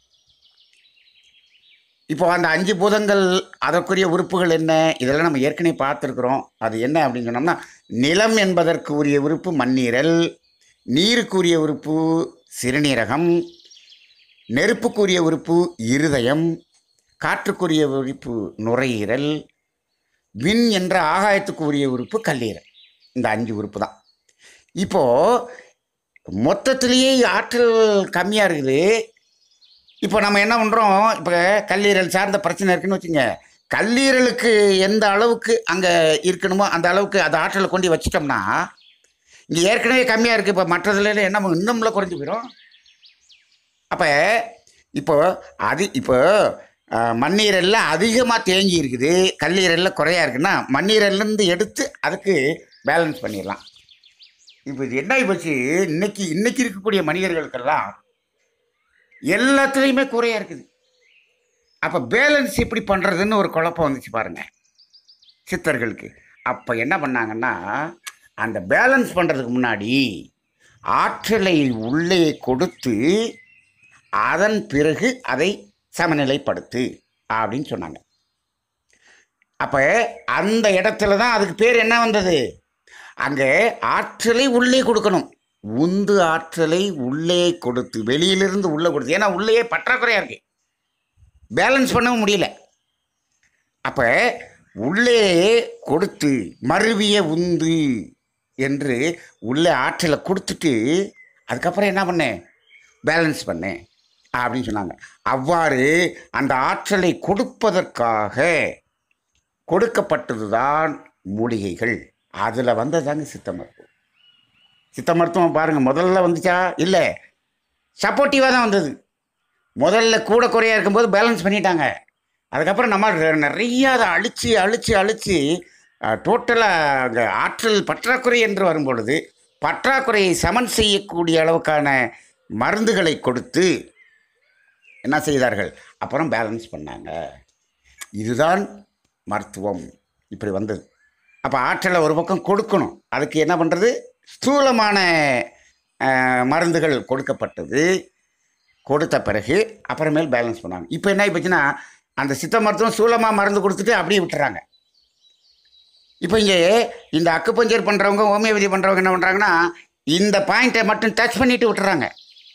இப்போ அந்த அஞ்சு பூதங்கள் அதற்குரிய உறுப்புகள் என்ன இதெல்லாம் நம்ம ஏற்கனவே பார்த்துருக்குறோம் அது என்ன அப்படின்னு சொன்னோம்னா நிலம் என்பதற்கு உரிய உறுப்பு மண்ணீரல் நீருக்குரிய உறுப்பு சிறுநீரகம் நெருப்புக்குரிய உறுப்பு இருதயம் காற்றுக்குரிய உறுப்பு நுரையீரல் விண் என்ற ஆகாயத்துக்கு உரிய உறுப்பு கல்லீரல் இந்த அஞ்சு உறுப்பு தான் இப்போது மொத்தத்திலேயே ஆற்றல் கம்மியாக இருக்குது இப்போ நம்ம என்ன பண்ணுறோம் இப்போ கல்லீரல் சார்ந்த பிரச்சனை இருக்குன்னு வச்சுங்க கல்லீரலுக்கு எந்த அளவுக்கு அங்கே இருக்கணுமோ அந்த அளவுக்கு அந்த ஆற்றலை கொண்டு வச்சிட்டோம்னா இங்கே ஏற்கனவே கம்மியாக இருக்குது இப்போ மற்றதுல என்ன பண்ணும்? இன்னும்ல குறைஞ்சி போயிடும் அப்போ இப்போ அது இப்போ அஹ், மண்ணீரலில் அதிகமாக தேங்கி இருக்குது கல்லீரலில் குறையா இருக்குன்னா மண்ணீரல்லேருந்து எடுத்து அதுக்கு பேலன்ஸ் பண்ணிடலாம் இப்போ இது என்ன போச்சு இன்னைக்கு இன்னைக்கு இருக்கக்கூடிய மனிதர்களுக்கெல்லாம் எல்லாத்துலேயுமே குறையா இருக்குது அப்போ பேலன்ஸ் எப்படி பண்ணுறதுன்னு ஒரு குழப்பம் வந்துச்சு பாருங்க சித்தர்களுக்கு அப்போ என்ன பண்ணாங்கன்னா அந்த பேலன்ஸ் பண்ணுறதுக்கு முன்னாடி ஆற்றலை உள்ளே கொடுத்து அதன் பிறகு அதை சமநிலைப்படுத்து அப்படின்னு சொன்னாங்க அப்போ அந்த இடத்துல தான் அதுக்கு பேர் என்ன வந்தது அங்கே ஆற்றலை உள்ளே கொடுக்கணும் உந்து ஆற்றலை உள்ளே கொடுத்து வெளியிலிருந்து உள்ளே கொடுத்து ஏன்னா உள்ளேயே பற்றாக்குறையாக இருக்கு பேலன்ஸ் பண்ணவும் முடியல அப்போ உள்ளே கொடுத்து மருவிய உந்து என்று உள்ளே ஆற்றலை கொடுத்துட்டு அதுக்கப்புறம் என்ன பண்ணேன் பேலன்ஸ் பண்ணேன் அப்படின்னு சொன்னாங்க அவ்வாறு அந்த ஆற்றலை கொடுப்பதற்காக கொடுக்கப்பட்டதுதான் மூலிகைகள் அதில் வந்ததாங்க சித்த மருத்துவம் சித்த மருத்துவம் பாருங்கள் முதல்ல வந்துச்சா இல்லை சப்போர்ட்டிவாக தான் வந்தது முதல்ல கூட குறையா இருக்கும்போது பேலன்ஸ் பண்ணிட்டாங்க அதுக்கப்புறம் நம்ம ரெ- நிறைய அதை அழித்து அழித்து அழித்து டோட்டலாக அங்கே ஆற்றல் பற்றாக்குறை என்று வரும்பொழுது பற்றாக்குறையை சமன் செய்யக்கூடிய அளவுக்கான மருந்துகளை கொடுத்து என்ன செய்தார்கள் அப்புறம் பேலன்ஸ் பண்ணாங்க இதுதான் மருத்துவம் இப்படி வந்தது அப்போ ஆற்றலை ஒரு பக்கம் கொடுக்கணும் அதுக்கு என்ன பண்ணுறது ஸ்தூலமான அஹ், மருந்துகள் கொடுக்கப்பட்டது கொடுத்த பிறகு அப்புறமேல் பேலன்ஸ் பண்ணாங்க இப்போ என்ன ஆகிப்போச்சுன்னா அந்த சித்த மருத்துவம் ஸ்தூலமாக மருந்து கொடுத்துட்டு அப்படியே விட்டுறாங்க இப்போ இங்கே இந்த அக்குப்பஞ்சர் பண்ணுறவங்க ஹோமியோபதி பண்ணுறவங்க என்ன பண்ணுறாங்கன்னா இந்த பாயிண்ட்டை மட்டும் டச் பண்ணிட்டு விட்டுறாங்க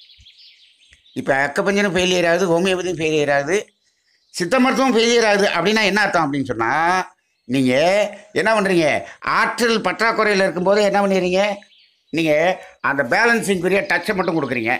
இப்போ அக்கப்பஞ்சனும் ஃபெயிலியர் ஆகுது ஹோமியோபதியும் ஃபெயிலியர் ஆகுது சித்த மருத்துவம் ஃபெயிலியர் ஆகுது அப்படின்னா என்ன அர்த்தம் அப்படின்னு சொன்னால் நீங்கள் என்ன பண்ணுறீங்க ஆற்றல் பற்றாக்குறையில் இருக்கும்போது என்ன பண்ணிடுறீங்க நீங்கள் அந்த பேலன்ஸிங்குரிய டச்சை மட்டும் கொடுக்குறீங்க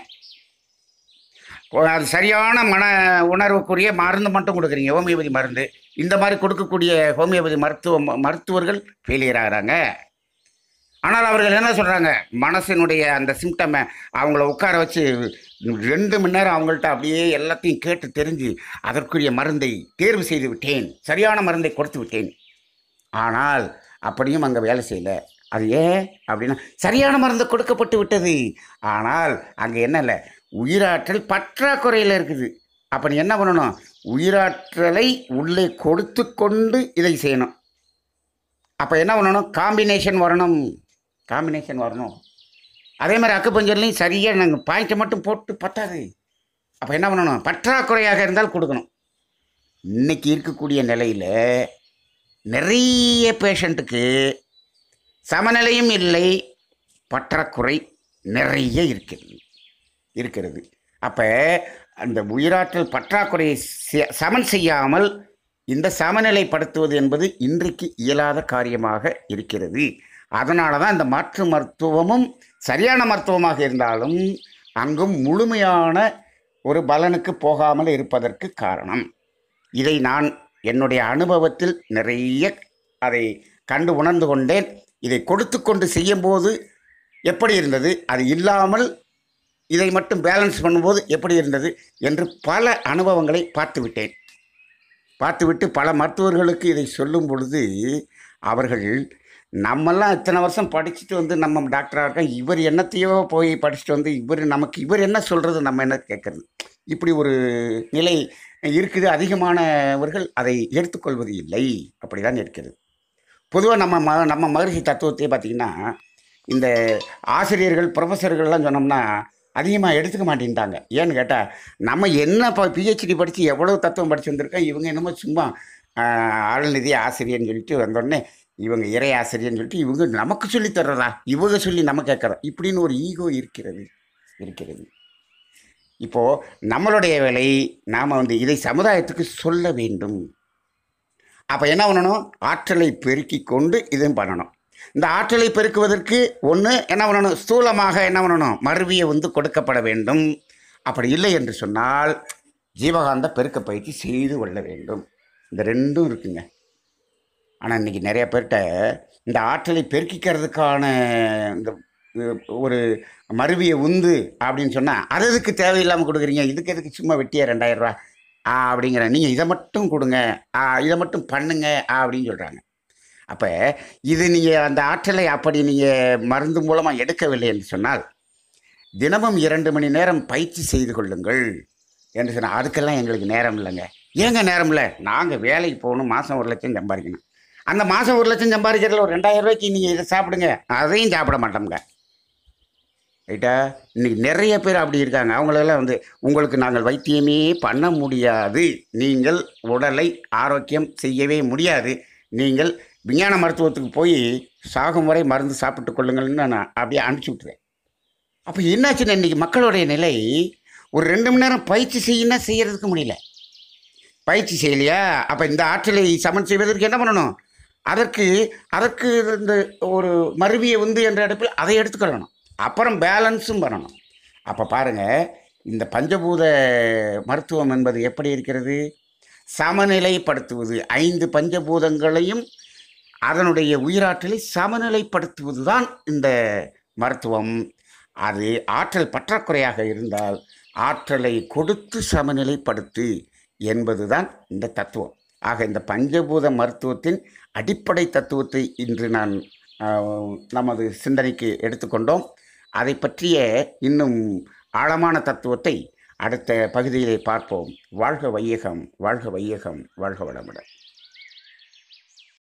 ஓ, அது சரியான மன உணர்வுக்குரிய மருந்து மட்டும் கொடுக்குறீங்க ஹோமியோபதி மருந்து இந்த மாதிரி கொடுக்கக்கூடிய ஹோமியோபதி மருத்துவ மருத்துவர்கள் ஃபெயிலியர் ஆகிறாங்க ஆனால் அவர்கள் என்ன சொல்கிறாங்க மனசினுடைய அந்த சிம்டமை அவங்கள உட்கார வச்சு ரெண்டு மணி நேரம் அவங்கள்ட்ட அப்படியே எல்லாத்தையும் கேட்டு தெரிஞ்சு அதற்குரிய மருந்தை தேர்வு செய்து விட்டேன் சரியான மருந்தை கொடுத்து விட்டேன் ஆனால் அப்படியும் அங்கே வேலை செய்யலை அது ஏன் அப்படின்னா சரியான மருந்து கொடுக்கப்பட்டு விட்டது ஆனால் அங்கே என்ன இல்லை உயிராற்றல் பற்றாக்குறையில் இருக்குது அப்போ நீ என்ன பண்ணணும் உயிராற்றலை உள்ளே கொடுத்து கொண்டு இதை செய்யணும் அப்போ என்ன பண்ணணும் காம்பினேஷன் வரணும் காம்பினேஷன் வரணும் அதே மாதிரி அக்குப்பஞ்சர்லையும் சரியாக நாங்கள் பாயிண்ட்டை மட்டும் போட்டு பத்தாது அப்போ என்ன பண்ணணும் பற்றாக்குறையாக இருந்தால் கொடுக்கணும் இன்னைக்கு இருக்கக்கூடிய நிலையில் நிறைய பேஷண்ட்டுக்கு சமநிலையும் இல்லை பற்றாக்குறை நிறைய இருக்கிறது இருக்கிறது அப்போ அந்த உயிராற்றல் பற்றாக்குறையை செ- சமன் செய்யாமல் இந்த சமநிலைப்படுத்துவது என்பது இன்றைக்கு இயலாத காரியமாக இருக்கிறது அதனால தான் இந்த மாற்று மருத்துவமும் சரியான மருத்துவமாக இருந்தாலும் அங்கும் முழுமையான ஒரு பலனுக்கு போகாமல் இருப்பதற்கு காரணம் இதை நான் என்னுடைய அனுபவத்தில் நிறைய அதை கண்டு உணர்ந்து கொண்டேன் இதை கொடுத்து கொண்டு செய்யும்போது எப்படி இருந்தது அது இல்லாமல் இதை மட்டும் பேலன்ஸ் பண்ணும்போது எப்படி இருந்தது என்று பல அனுபவங்களை பார்த்து விட்டேன் பார்த்துவிட்டு பல மருத்துவர்களுக்கு இதை சொல்லும் பொழுது அவர்கள் நம்மெல்லாம் இத்தனை வருஷம் படிச்சுட்டு வந்து நம்ம டாக்டராக இருக்கோம் இவர் என்னத்தையோ போய் படிச்சுட்டு வந்து இவர் நமக்கு இவர் என்ன சொல்கிறது நம்ம என்ன கேட்குறது இப்படி ஒரு நிலை இருக்குது அதிகமானவர்கள் அதை எடுத்துக்கொள்வது இல்லை அப்படி தான் இருக்கிறது பொதுவாக நம்ம ம நம்ம மகரிஷி தத்துவத்தையே பார்த்திங்கன்னா இந்த ஆசிரியர்கள் ப்ரொஃபஸர்கள்லாம் சொன்னோம்னா அதிகமாக எடுத்துக்க மாட்டேன்ட்டாங்க ஏன்னு கேட்டால் நம்ம என்ன இப்போ பிஹெச்டி படித்து எவ்வளோ தத்துவம் படிச்சு வந்திருக்கோம் இவங்க என்னமோ சும்மா ஆஹ், ஆளுநிதி ஆசிரியர்னு சொல்லிட்டு வந்தோடனே இவங்க இறை ஆசிரியர்னு சொல்லிட்டு இவங்க நமக்கு சொல்லி தர்றதா இவங்க சொல்லி நம்ம கேட்குறோம் இப்படின்னு ஒரு ஈகோ இருக்கிறது இருக்கிறது இப்போது நம்மளுடைய வேலை நாம் வந்து இதை சமுதாயத்துக்கு சொல்ல வேண்டும் அப்போ என்ன பண்ணணும் ஆற்றலை பெருக்கி கொண்டு இதுவும் பண்ணணும் இந்த ஆற்றலை பெருக்குவதற்கு ஒன்று என்ன பண்ணணும் ஸ்தூலமாக என்ன பண்ணணும் மருவிய வந்து கொடுக்கப்பட வேண்டும் அப்படி இல்லை என்று சொன்னால் ஜீவகாந்த பெருக்க பயிற்சி செய்து கொள்ள வேண்டும் இந்த ரெண்டும் இருக்குங்க ஆனால் இன்றைக்கி நிறைய பேர்கிட்ட இந்த ஆற்றலை பெருக்கிக்கிறதுக்கான இந்த அஹ், ஒரு மருவிய உந்து அப்படின்னு சொன்னால் அது எதுக்கு தேவையில்லாமல் கொடுக்குறீங்க இதுக்கு எதுக்கு சும்மா வெட்டியா ரெண்டாயிரம் ரூபா ஆ அப்படிங்கிற நீங்கள் இதை மட்டும் கொடுங்க ஆ இதை மட்டும் பண்ணுங்க ஆ அப்படின்னு சொல்கிறாங்க அப்போ இது நீங்கள் அந்த ஆற்றலை அப்படி நீங்கள் மருந்து மூலமாக எடுக்கவில்லை என்று சொன்னால் தினமும் இரண்டு மணி நேரம் பயிற்சி செய்து கொள்ளுங்கள் என்று சொன்னால் அதுக்கெல்லாம் எங்களுக்கு நேரம் இல்லைங்க ஏங்க நேரம் இல்லை நாங்கள் வேலைக்கு போகணும் மாதம் ஒரு லட்சம் சம்பாதிக்கணும் அந்த மாதம் ஒரு லட்சம் சம்பாதிக்கிறதுல ஒரு ரெண்டாயிரம் ரூபாய்க்கு நீங்கள் இதை சாப்பிடுங்க அதையும் சாப்பிட மாட்டோம்ங்க ரைட்டா இன்னைக்கு நிறைய பேர் அப்படி இருக்காங்க அவங்களெல்லாம் வந்து உங்களுக்கு நாங்கள் வைத்தியமே பண்ண முடியாது நீங்கள் உடலை ஆரோக்கியம் செய்யவே முடியாது நீங்கள் விஞ்ஞான மருத்துவத்துக்கு போய் சாகும் வரை மருந்து சாப்பிட்டு கொள்ளுங்கள்னு நான் அப்படியே அனுப்பிச்சி விட்டுறேன் அப்போ என்னாச்சுன்னா இன்றைக்கி மக்களுடைய நிலை ஒரு ரெண்டு மணி நேரம் பயிற்சி செய்யணும்னா செய்யறதுக்கு முடியல பயிற்சி செய்யலையா அப்போ இந்த ஆற்றலை சமன் செய்வதற்கு என்ன பண்ணணும் அதற்கு அதற்கு இந்த ஒரு மருவிய உந்து என்ற இடத்தில் அதை எடுத்துக்கொள்ளணும் அப்புறம் பேலன்ஸும் பண்ணணும் அப்போ பாருங்கள் இந்த பஞ்சபூத மருத்துவம் என்பது எப்படி இருக்கிறது சமநிலைப்படுத்துவது ஐந்து பஞ்சபூதங்களையும் அதனுடைய உயிராற்றலை சமநிலைப்படுத்துவது தான் இந்த மருத்துவம் அது ஆற்றல் பற்றாக்குறையாக இருந்தால் ஆற்றலை கொடுத்து சமநிலைப்படுத்து என்பதுதான் இந்த தத்துவம் ஆக இந்த பஞ்சபூத மருத்துவத்தின் அடிப்படை தத்துவத்தை இன்று நான் ஆஹ், நமது சிந்தனைக்கு எடுத்துக்கொண்டோம் அதை பற்றிய இன்னும் ஆழமான தத்துவத்தை அடுத்த பகுதியிலே பார்ப்போம் வாழ்க வையகம் வாழ்க வையகம் வாழ்க வளமுடன்